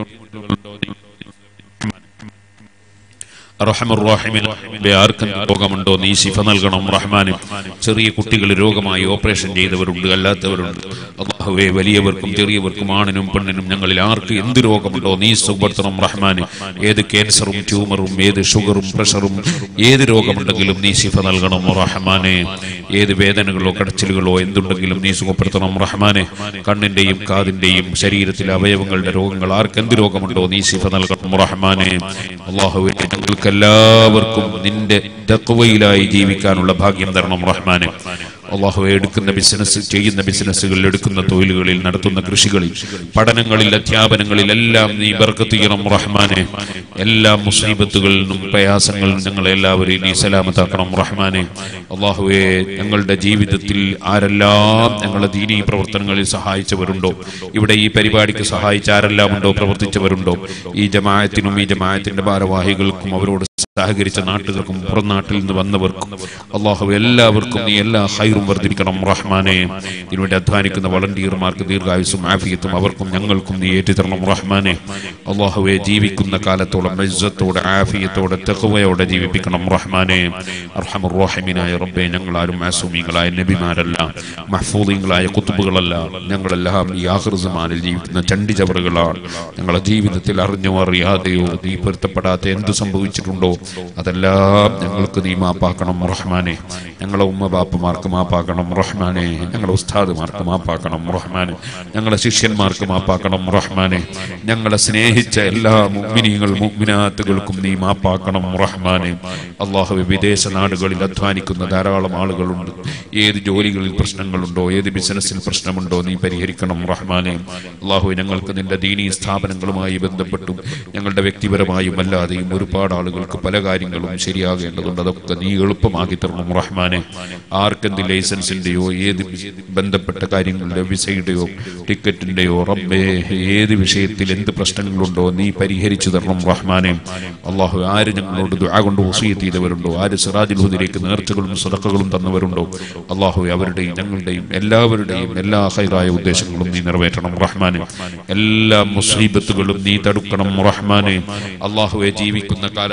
റഹമുറാഹിമിനെ ആർക്കും രോഗമുണ്ടോ നീ ശിഫ നൽകണം റഹ്മാനും ചെറിയ കുട്ടികൾ രോഗമായി ഓപ്പറേഷൻ ചെയ്തവരുണ്ട് അല്ലാത്തവരുണ്ട് അള്ളാഹുവെ വലിയവർക്കും ചെറിയവർക്കും ആണിനും പെണ്ണിനും ഞങ്ങളിൽ ആർക്ക് എന്ത് രോഗമുണ്ടോ നീ സുഖപ്പെടുത്തണം റഹ്മാന് ഏത് ക്യാൻസറും ട്യൂമറും ഏത് ഷുഗറും പ്രഷറും ഏത് രോഗമുണ്ടെങ്കിലും നീ ശിഫ നൽകണം റഹ്മാനെ ഏത് വേദനകളോ കടച്ചിലുകളോ എന്തുണ്ടെങ്കിലും നീ സുഖപ്പെടുത്തണം റഹ്മാനെ കണ്ണിന്റെയും കാതിന്റെയും ശരീരത്തിലെ അവയവങ്ങളുടെ രോഗങ്ങൾ ആർക്ക് എന്ത് രോഗമുണ്ടോ നീ ശിഫ നൽകണം റഹ്മാനെ അള്ളാഹുവെ ഞങ്ങൾക്ക് എല്ലാവർക്കും നിന്റെ തക്വയിലായി ജീവിക്കാനുള്ള ഭാഗ്യം തരണം റഹ്മാനെ അള്ളാഹു എടുക്കുന്ന ബിസിനസ് ചെയ്യുന്ന ബിസിനസ്സുകളിൽ എടുക്കുന്ന തൊഴിലുകളിൽ നടത്തുന്ന കൃഷികളിൽ പഠനങ്ങളിൽ അധ്യാപനങ്ങളിൽ എല്ലാം നീ ബർക്കത്ത് ചെയ്യണം റഹ്മാനെ എല്ലാ മുസീബത്തുകളിൽ നിന്നും പ്രയാസങ്ങളിൽ നിന്നും ഞങ്ങളെ എല്ലാവരെയും നീ സലാമത്താക്കണം റഹ്മാനെ അള്ളാഹുവെ ഞങ്ങളുടെ ജീവിതത്തിൽ ആരെല്ലാം ഞങ്ങളുടെ ദീനീ പ്രവർത്തനങ്ങളിൽ സഹായിച്ചവരുണ്ടോ ഇവിടെ ഈ പരിപാടിക്ക് സഹായിച്ച ആരെല്ലാം ഉണ്ടോ പ്രവർത്തിച്ചവരുണ്ടോ ഈ ജമാഅത്തിനും ഈ ജമാഅത്തിന്റെ ഭാരവാഹികൾക്കും അവരോട് സഹകരിച്ച നാട്ടുകാർക്കും പുറം നാട്ടിൽ നിന്ന് വന്നവർക്കും അള്ളാഹു എല്ലാവർക്കും നീ എല്ലാ ഹൈറും വർദ്ധിപ്പിക്കണം റഹ്മാനെ ഇതിനുവേണ്ടി അധ്വാനിക്കുന്ന വളണ്ടിയർമാർക്ക് ദീർഘായുസും ആഫിയത്തും അവർക്കും ഞങ്ങൾക്കും നീ ഏറ്റുതരണം റഹ്മാനെ അള്ളാഹുവെ ജീവിക്കുന്ന കാലത്തോളം ഇജ്ജത്തോടെ ആഫിയത്തോടെ തെഹുവയോടെ ജീവിപ്പിക്കണം റഹ്മാനെ അർഹമുറഹിമിനായ റബ്ബെ ഞങ്ങളാരും മാസൂമികളായ നബിമാരല്ല മഹ്ഫൂദിങ്ങളായ കുത്തുബുകളല്ല ഞങ്ങളെല്ലാം ഈ ആഹൃസമാനിൽ ജീവിക്കുന്ന ചണ്ടിചവറുകളാണ് ഞങ്ങളുടെ ജീവിതത്തിൽ അറിഞ്ഞോ അറിയാതെയോ നീ പൊരുത്തപ്പെടാത്ത എന്ത് സംഭവിച്ചിട്ടുണ്ടോ അതെല്ലാം ഞങ്ങൾക്ക് നീ മാപ്പാക്കണം റഹ്മാനെ ഞങ്ങളെ ഉമ്മ ബാപ്പമാർക്ക് മാപ്പാക്കണം റഹ്മാനെ ഞങ്ങളെ ഉസ്താദുമാർക്ക് മാപ്പാക്കണം റഹ്മാനെ ഞങ്ങളെ ശിഷ്യന്മാർക്ക് മാപ്പാക്കണം റഹ്മാനെ ഞങ്ങളെ സ്നേഹിച്ച എല്ലാ മുഗ്മിനികൾ മുഗ്മിനാത്തുകൾക്കും നീ മാപ്പാക്കണം റഹ്മാനെ അള്ളാഹു വിദേശ നാടുകളിൽ അധ്വാനിക്കുന്ന ധാരാളം ആളുകളുണ്ട് ഏത് ജോലികളിൽ പ്രശ്നങ്ങളുണ്ടോ ഏത് ബിസിനസ്സിൽ പ്രശ്നമുണ്ടോ നീ പരിഹരിക്കണം റഹ്മാനെ അള്ളാഹു ഞങ്ങൾക്ക് നിന്റെ ദീനീ സ്ഥാപനങ്ങളുമായി ബന്ധപ്പെട്ടും ഞങ്ങളുടെ വ്യക്തിപരമായും അല്ലാതെയും ഒരുപാട് ആളുകൾക്ക് പല കാര്യങ്ങളും ശരിയാകേണ്ടതുണ്ട് അതൊക്കെ നീ എളുപ്പമാക്കി തരണം റഹ്മാനെ ആർക്കെന്ത് ലൈസൻസിന്റെയോ ഏത് ബന്ധപ്പെട്ട കാര്യങ്ങളുടെ വിസയുടെയോ ടിക്കറ്റിന്റെയോ റബ്ബേ ഏത് വിഷയത്തിൽ എന്ത് പ്രശ്നങ്ങളുണ്ടോ നീ പരിഹരിച്ചു തരണം റഹ്മാനെ അള്ളാഹു ആര് ഞങ്ങളോട് ദുആ കൊണ്ട് വസീയത്ത് ചെയ്തവരുണ്ടോ ആര് സിറാജുൽ ഹുദിലേക്ക് നേർച്ചകളും സദക്കകളും തന്നവരുണ്ടോ അള്ളാഹു അവരുടെയും ഞങ്ങളുടെയും എല്ലാവരുടെയും എല്ലാ ഹൈറായ ഉദ്ദേശങ്ങളും നീ നിറവേറ്റണം റഹ്മാനെ എല്ലാ മുസീബത്തുകളും നീ തടുക്കണം റഹ്മാനെ അള്ളാഹുവെ ജീവിക്കുന്ന കാലത്തോളം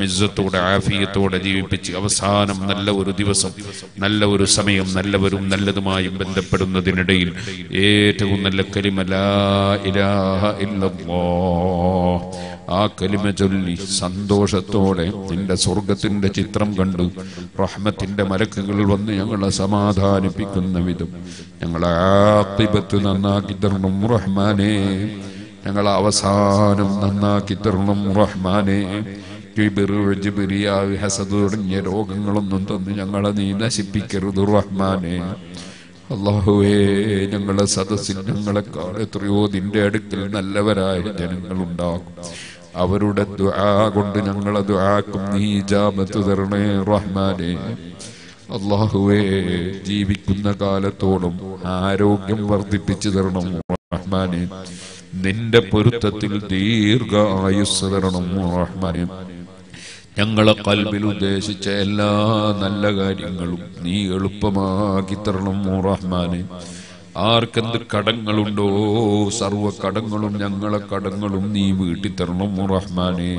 ഇസ്സത്തോടെ ആഫിയത്തോടെ ജീവിപ്പിച്ച് അവസാനം നല്ല ഒരു ദിവസം നല്ല ഒരു സമയം നല്ലവരും നല്ലതുമായും ബന്ധപ്പെടുന്നതിനിടയിൽ ഏറ്റവും നല്ല കലിമ ലാ ഇലാഹ ഇല്ലല്ലാഹ് ആ കലിമ ചൊല്ലി സന്തോഷത്തോടെ നിന്റെ സ്വർഗത്തിന്റെ ചിത്രം കണ്ടു റഹ്മത്തിന്റെ മലക്കുകൾ വന്ന് ഞങ്ങളെ സമാധാനിപ്പിക്കുന്ന വിധം ഞങ്ങളെ ആത്തിബത്ത് നന്നാക്കി തരണം റഹ്മാനെ ഞങ്ങളെ അവസാനം നന്നാക്കി തരണം റഹ്മാനെ കിബിറ്, ജിബിരിയാവ്, ഹസദ് തുടങ്ങിയ രോഗങ്ങളൊന്നും തന്ന് ഞങ്ങളെ നീ നശിപ്പിക്കരുത് റഹ്മാനെ അള്ളാഹുവേ ഞങ്ങളെ സദസ്സിൽ ഞങ്ങളെക്കാൾ എത്രയോ നിന്റെ അടുക്കൽ നല്ലവരായ ജനങ്ങളുണ്ടാകും അവരുടെ ദുആ കൊണ്ട് ഞങ്ങളെ ദുആക്കും നീ ജാമത്ത് തരണേ റഹ്മാനെ അള്ളാഹുവേ ജീവിക്കുന്ന കാലത്തോളം ആരോഗ്യം വർദ്ധിപ്പിച്ചു തരണം റഹ്മാനെ നിന്റെ പൊരുത്തത്തിൽ ദീർഘ ആയുസ് തരണം റഹ്മാനെ ഞങ്ങളെ കൽബിൽ ഉദ്ദേശിച്ച എല്ലാ നല്ല കാര്യങ്ങളും നീ എളുപ്പമാക്കി തരണം റഹ്മാനെ ആർക്കെന്ത് കടങ്ങളുണ്ടോ സർവ കടങ്ങളും ഞങ്ങളെ കടങ്ങളും നീ വീട്ടി തരണം റഹ്മാനെ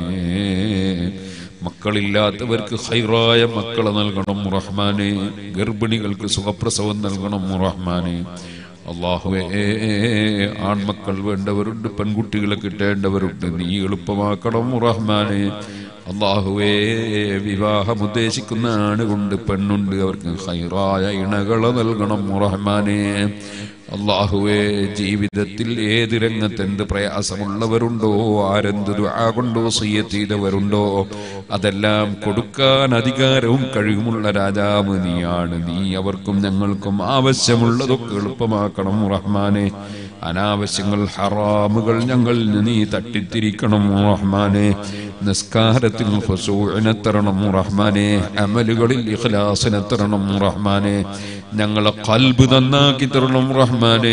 മക്കളില്ലാത്തവർക്ക് ഹൈറായ മക്കളെ നൽകണം റഹ്മാനെ ഗർഭിണികൾക്ക് സുഖപ്രസവം നൽകണം റഹ്മാനെ അള്ളാഹുവേ ആൺമക്കൾ വേണ്ടവരുണ്ട് പെൺകുട്ടികളെ കിട്ടേണ്ടവരുണ്ട് നീ എളുപ്പമാക്കണം റഹ്മാനെ അള്ളാഹുവേ വിവാഹം ഉദ്ദേശിക്കുന്ന ആണുകൊണ്ട് പെണ്ണുണ്ട് അവർക്ക് ഹൈറായ ഇണകളെ നൽകണം റഹ്മാനെ അള്ളാഹുവേ ജീവിതത്തിൽ ഏത് രംഗത്ത് എന്ത് പ്രയാസമുള്ളവരുണ്ടോ ആരെന്ത് ദുആ കൊണ്ടോ സയ്യത്ത് ചെയ്തവരുണ്ടോ അതെല്ലാം കൊടുക്കാൻ അധികാരവും കഴിവുമുള്ള രാജാവ് നീയാണ് നീ അവർക്കും ഞങ്ങൾക്കും ആവശ്യമുള്ളതൊക്കെ എളുപ്പമാക്കണം റഹ്മാനെ അനാവശ്യങ്ങൾ ഹറാമുകൾ ഞങ്ങളിൽ നിന്ന് നീ തട്ടിത്തിരിക്കണം റഹ്മാനെ നിസ്കാരത്തിൽ ഹുസൂഇനെ തരണം റഹ്മാനെ അമലുകളിൽ ഇഖ്ലാസിനെ തരണം റഹ്മാനെ ഞങ്ങളെ കൽബ് നന്നാക്കി തരണം റഹ്മാനെ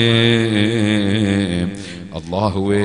അള്ളാഹുവേ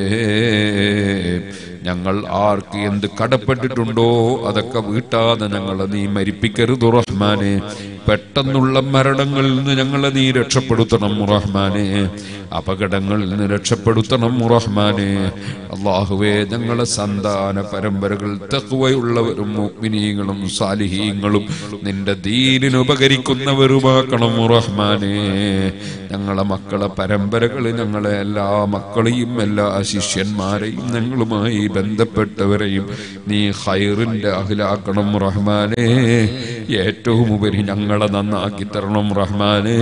ഞങ്ങൾ ആർക്ക് എന്ത് കടപ്പെട്ടിട്ടുണ്ടോ അതൊക്കെ വീട്ടാതെ ഞങ്ങളെ നീ മരിപ്പിക്കരുത് റഹ്മാനെ പെട്ടെന്നുള്ള മരണങ്ങളിൽ നിന്ന് ഞങ്ങളെ നീ രക്ഷപ്പെടുത്തണം റഹ്മാനെ അപകടങ്ങളിൽ നിന്ന് രക്ഷപ്പെടുത്തണം റഹ്മാനെ അള്ളാഹുവേ ഞങ്ങളെ സന്താന പരമ്പരകൾ തക്കുവയുള്ളവരും മുഗ്മിനീങ്ങളും സാലിഹീങ്ങളും നിന്റെ ദീനിന് ഉപകരിക്കുന്നവരുമാക്കണം റഹ്മാനെ ഞങ്ങളെ മക്കളെ പരമ്പരകൾ ഞങ്ങളെ എല്ലാ മക്കളെയും എല്ലാ ശിഷ്യന്മാരെയും ഞങ്ങളുമായി ബന്ധപ്പെട്ടവരെയും നീ ഹൈറിന്റെ അഖിലാക്കണം റഹ്മാനെ ഏറ്റവും ഉപരി ഞങ്ങളെ നന്നാക്കി തരണം റഹ്മാനെ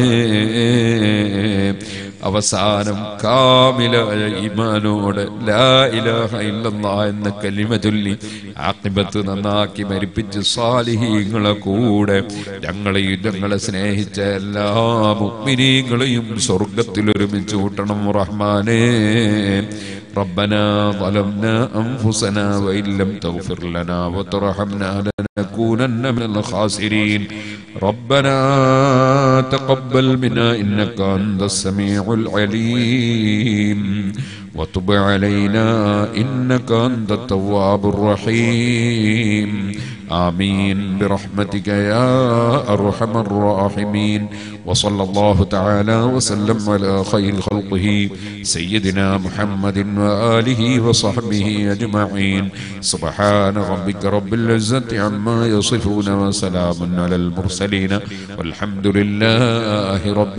അവസാനം കാമിലായ ഈമാനോട് ലാ ഇലാഹ ഇല്ലല്ലാ എന്ന കലിമ ചൊല്ലി ആഖിബത്ത് നന്നാക്കി മരിപ്പിച്ച് സാലിഹീങ്ങളെ കൂടെ ഞങ്ങളെയും ഞങ്ങളെ സ്നേഹിച്ച എല്ലാ മുഗ്മിനീങ്ങളെയും സ്വർഗത്തിൽ ഒരുമിച്ച് കൂട്ടണം റഹ്മാനേ ربنا ظلمنا أنفسنا وإن لم تغفر لنا وترحمنا لنكونن من الخاسرين ربنا تقبل منا إنك أنت السميع العليم وتب علينا إنك أنت التواب الرحيم آمين برحمتك يا أرحم الراحمين وصلى الله تعالى وسلم على خير خلقه سيدنا محمد وآله وصحبه أجمعين سبحان ربك رب العزة عما يصفون وسلام على المرسلين والحمد لله رب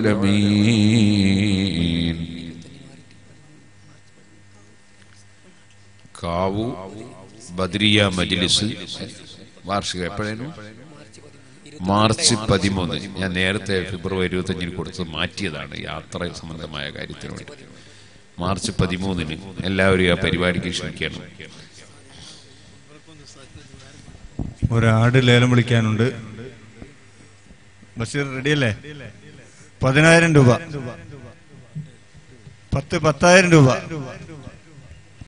العالمين കാവു ബദ്രിയ മജ്ലിസ് വാർഷികം എപ്പോഴായിരുന്നു മാർച്ച് പതിമൂന്ന് ഞാൻ നേരത്തെ ഫെബ്രുവരി ഇരുപത്തഞ്ചിന് കൊടുത്ത് മാറ്റിയതാണ് യാത്ര സംബന്ധമായ കാര്യത്തിന് വേണ്ടി മാർച്ച് പതിമൂന്നിന് എല്ലാവരും ആ പരിപാടിക്ക് ക്ഷണിക്കണം ഒരാട് ലേലം വിളിക്കാനുണ്ട് ബഷീർ റെഡിയല്ലേ പതിനായിരം രൂപ പത്ത് പത്തായിരം രൂപ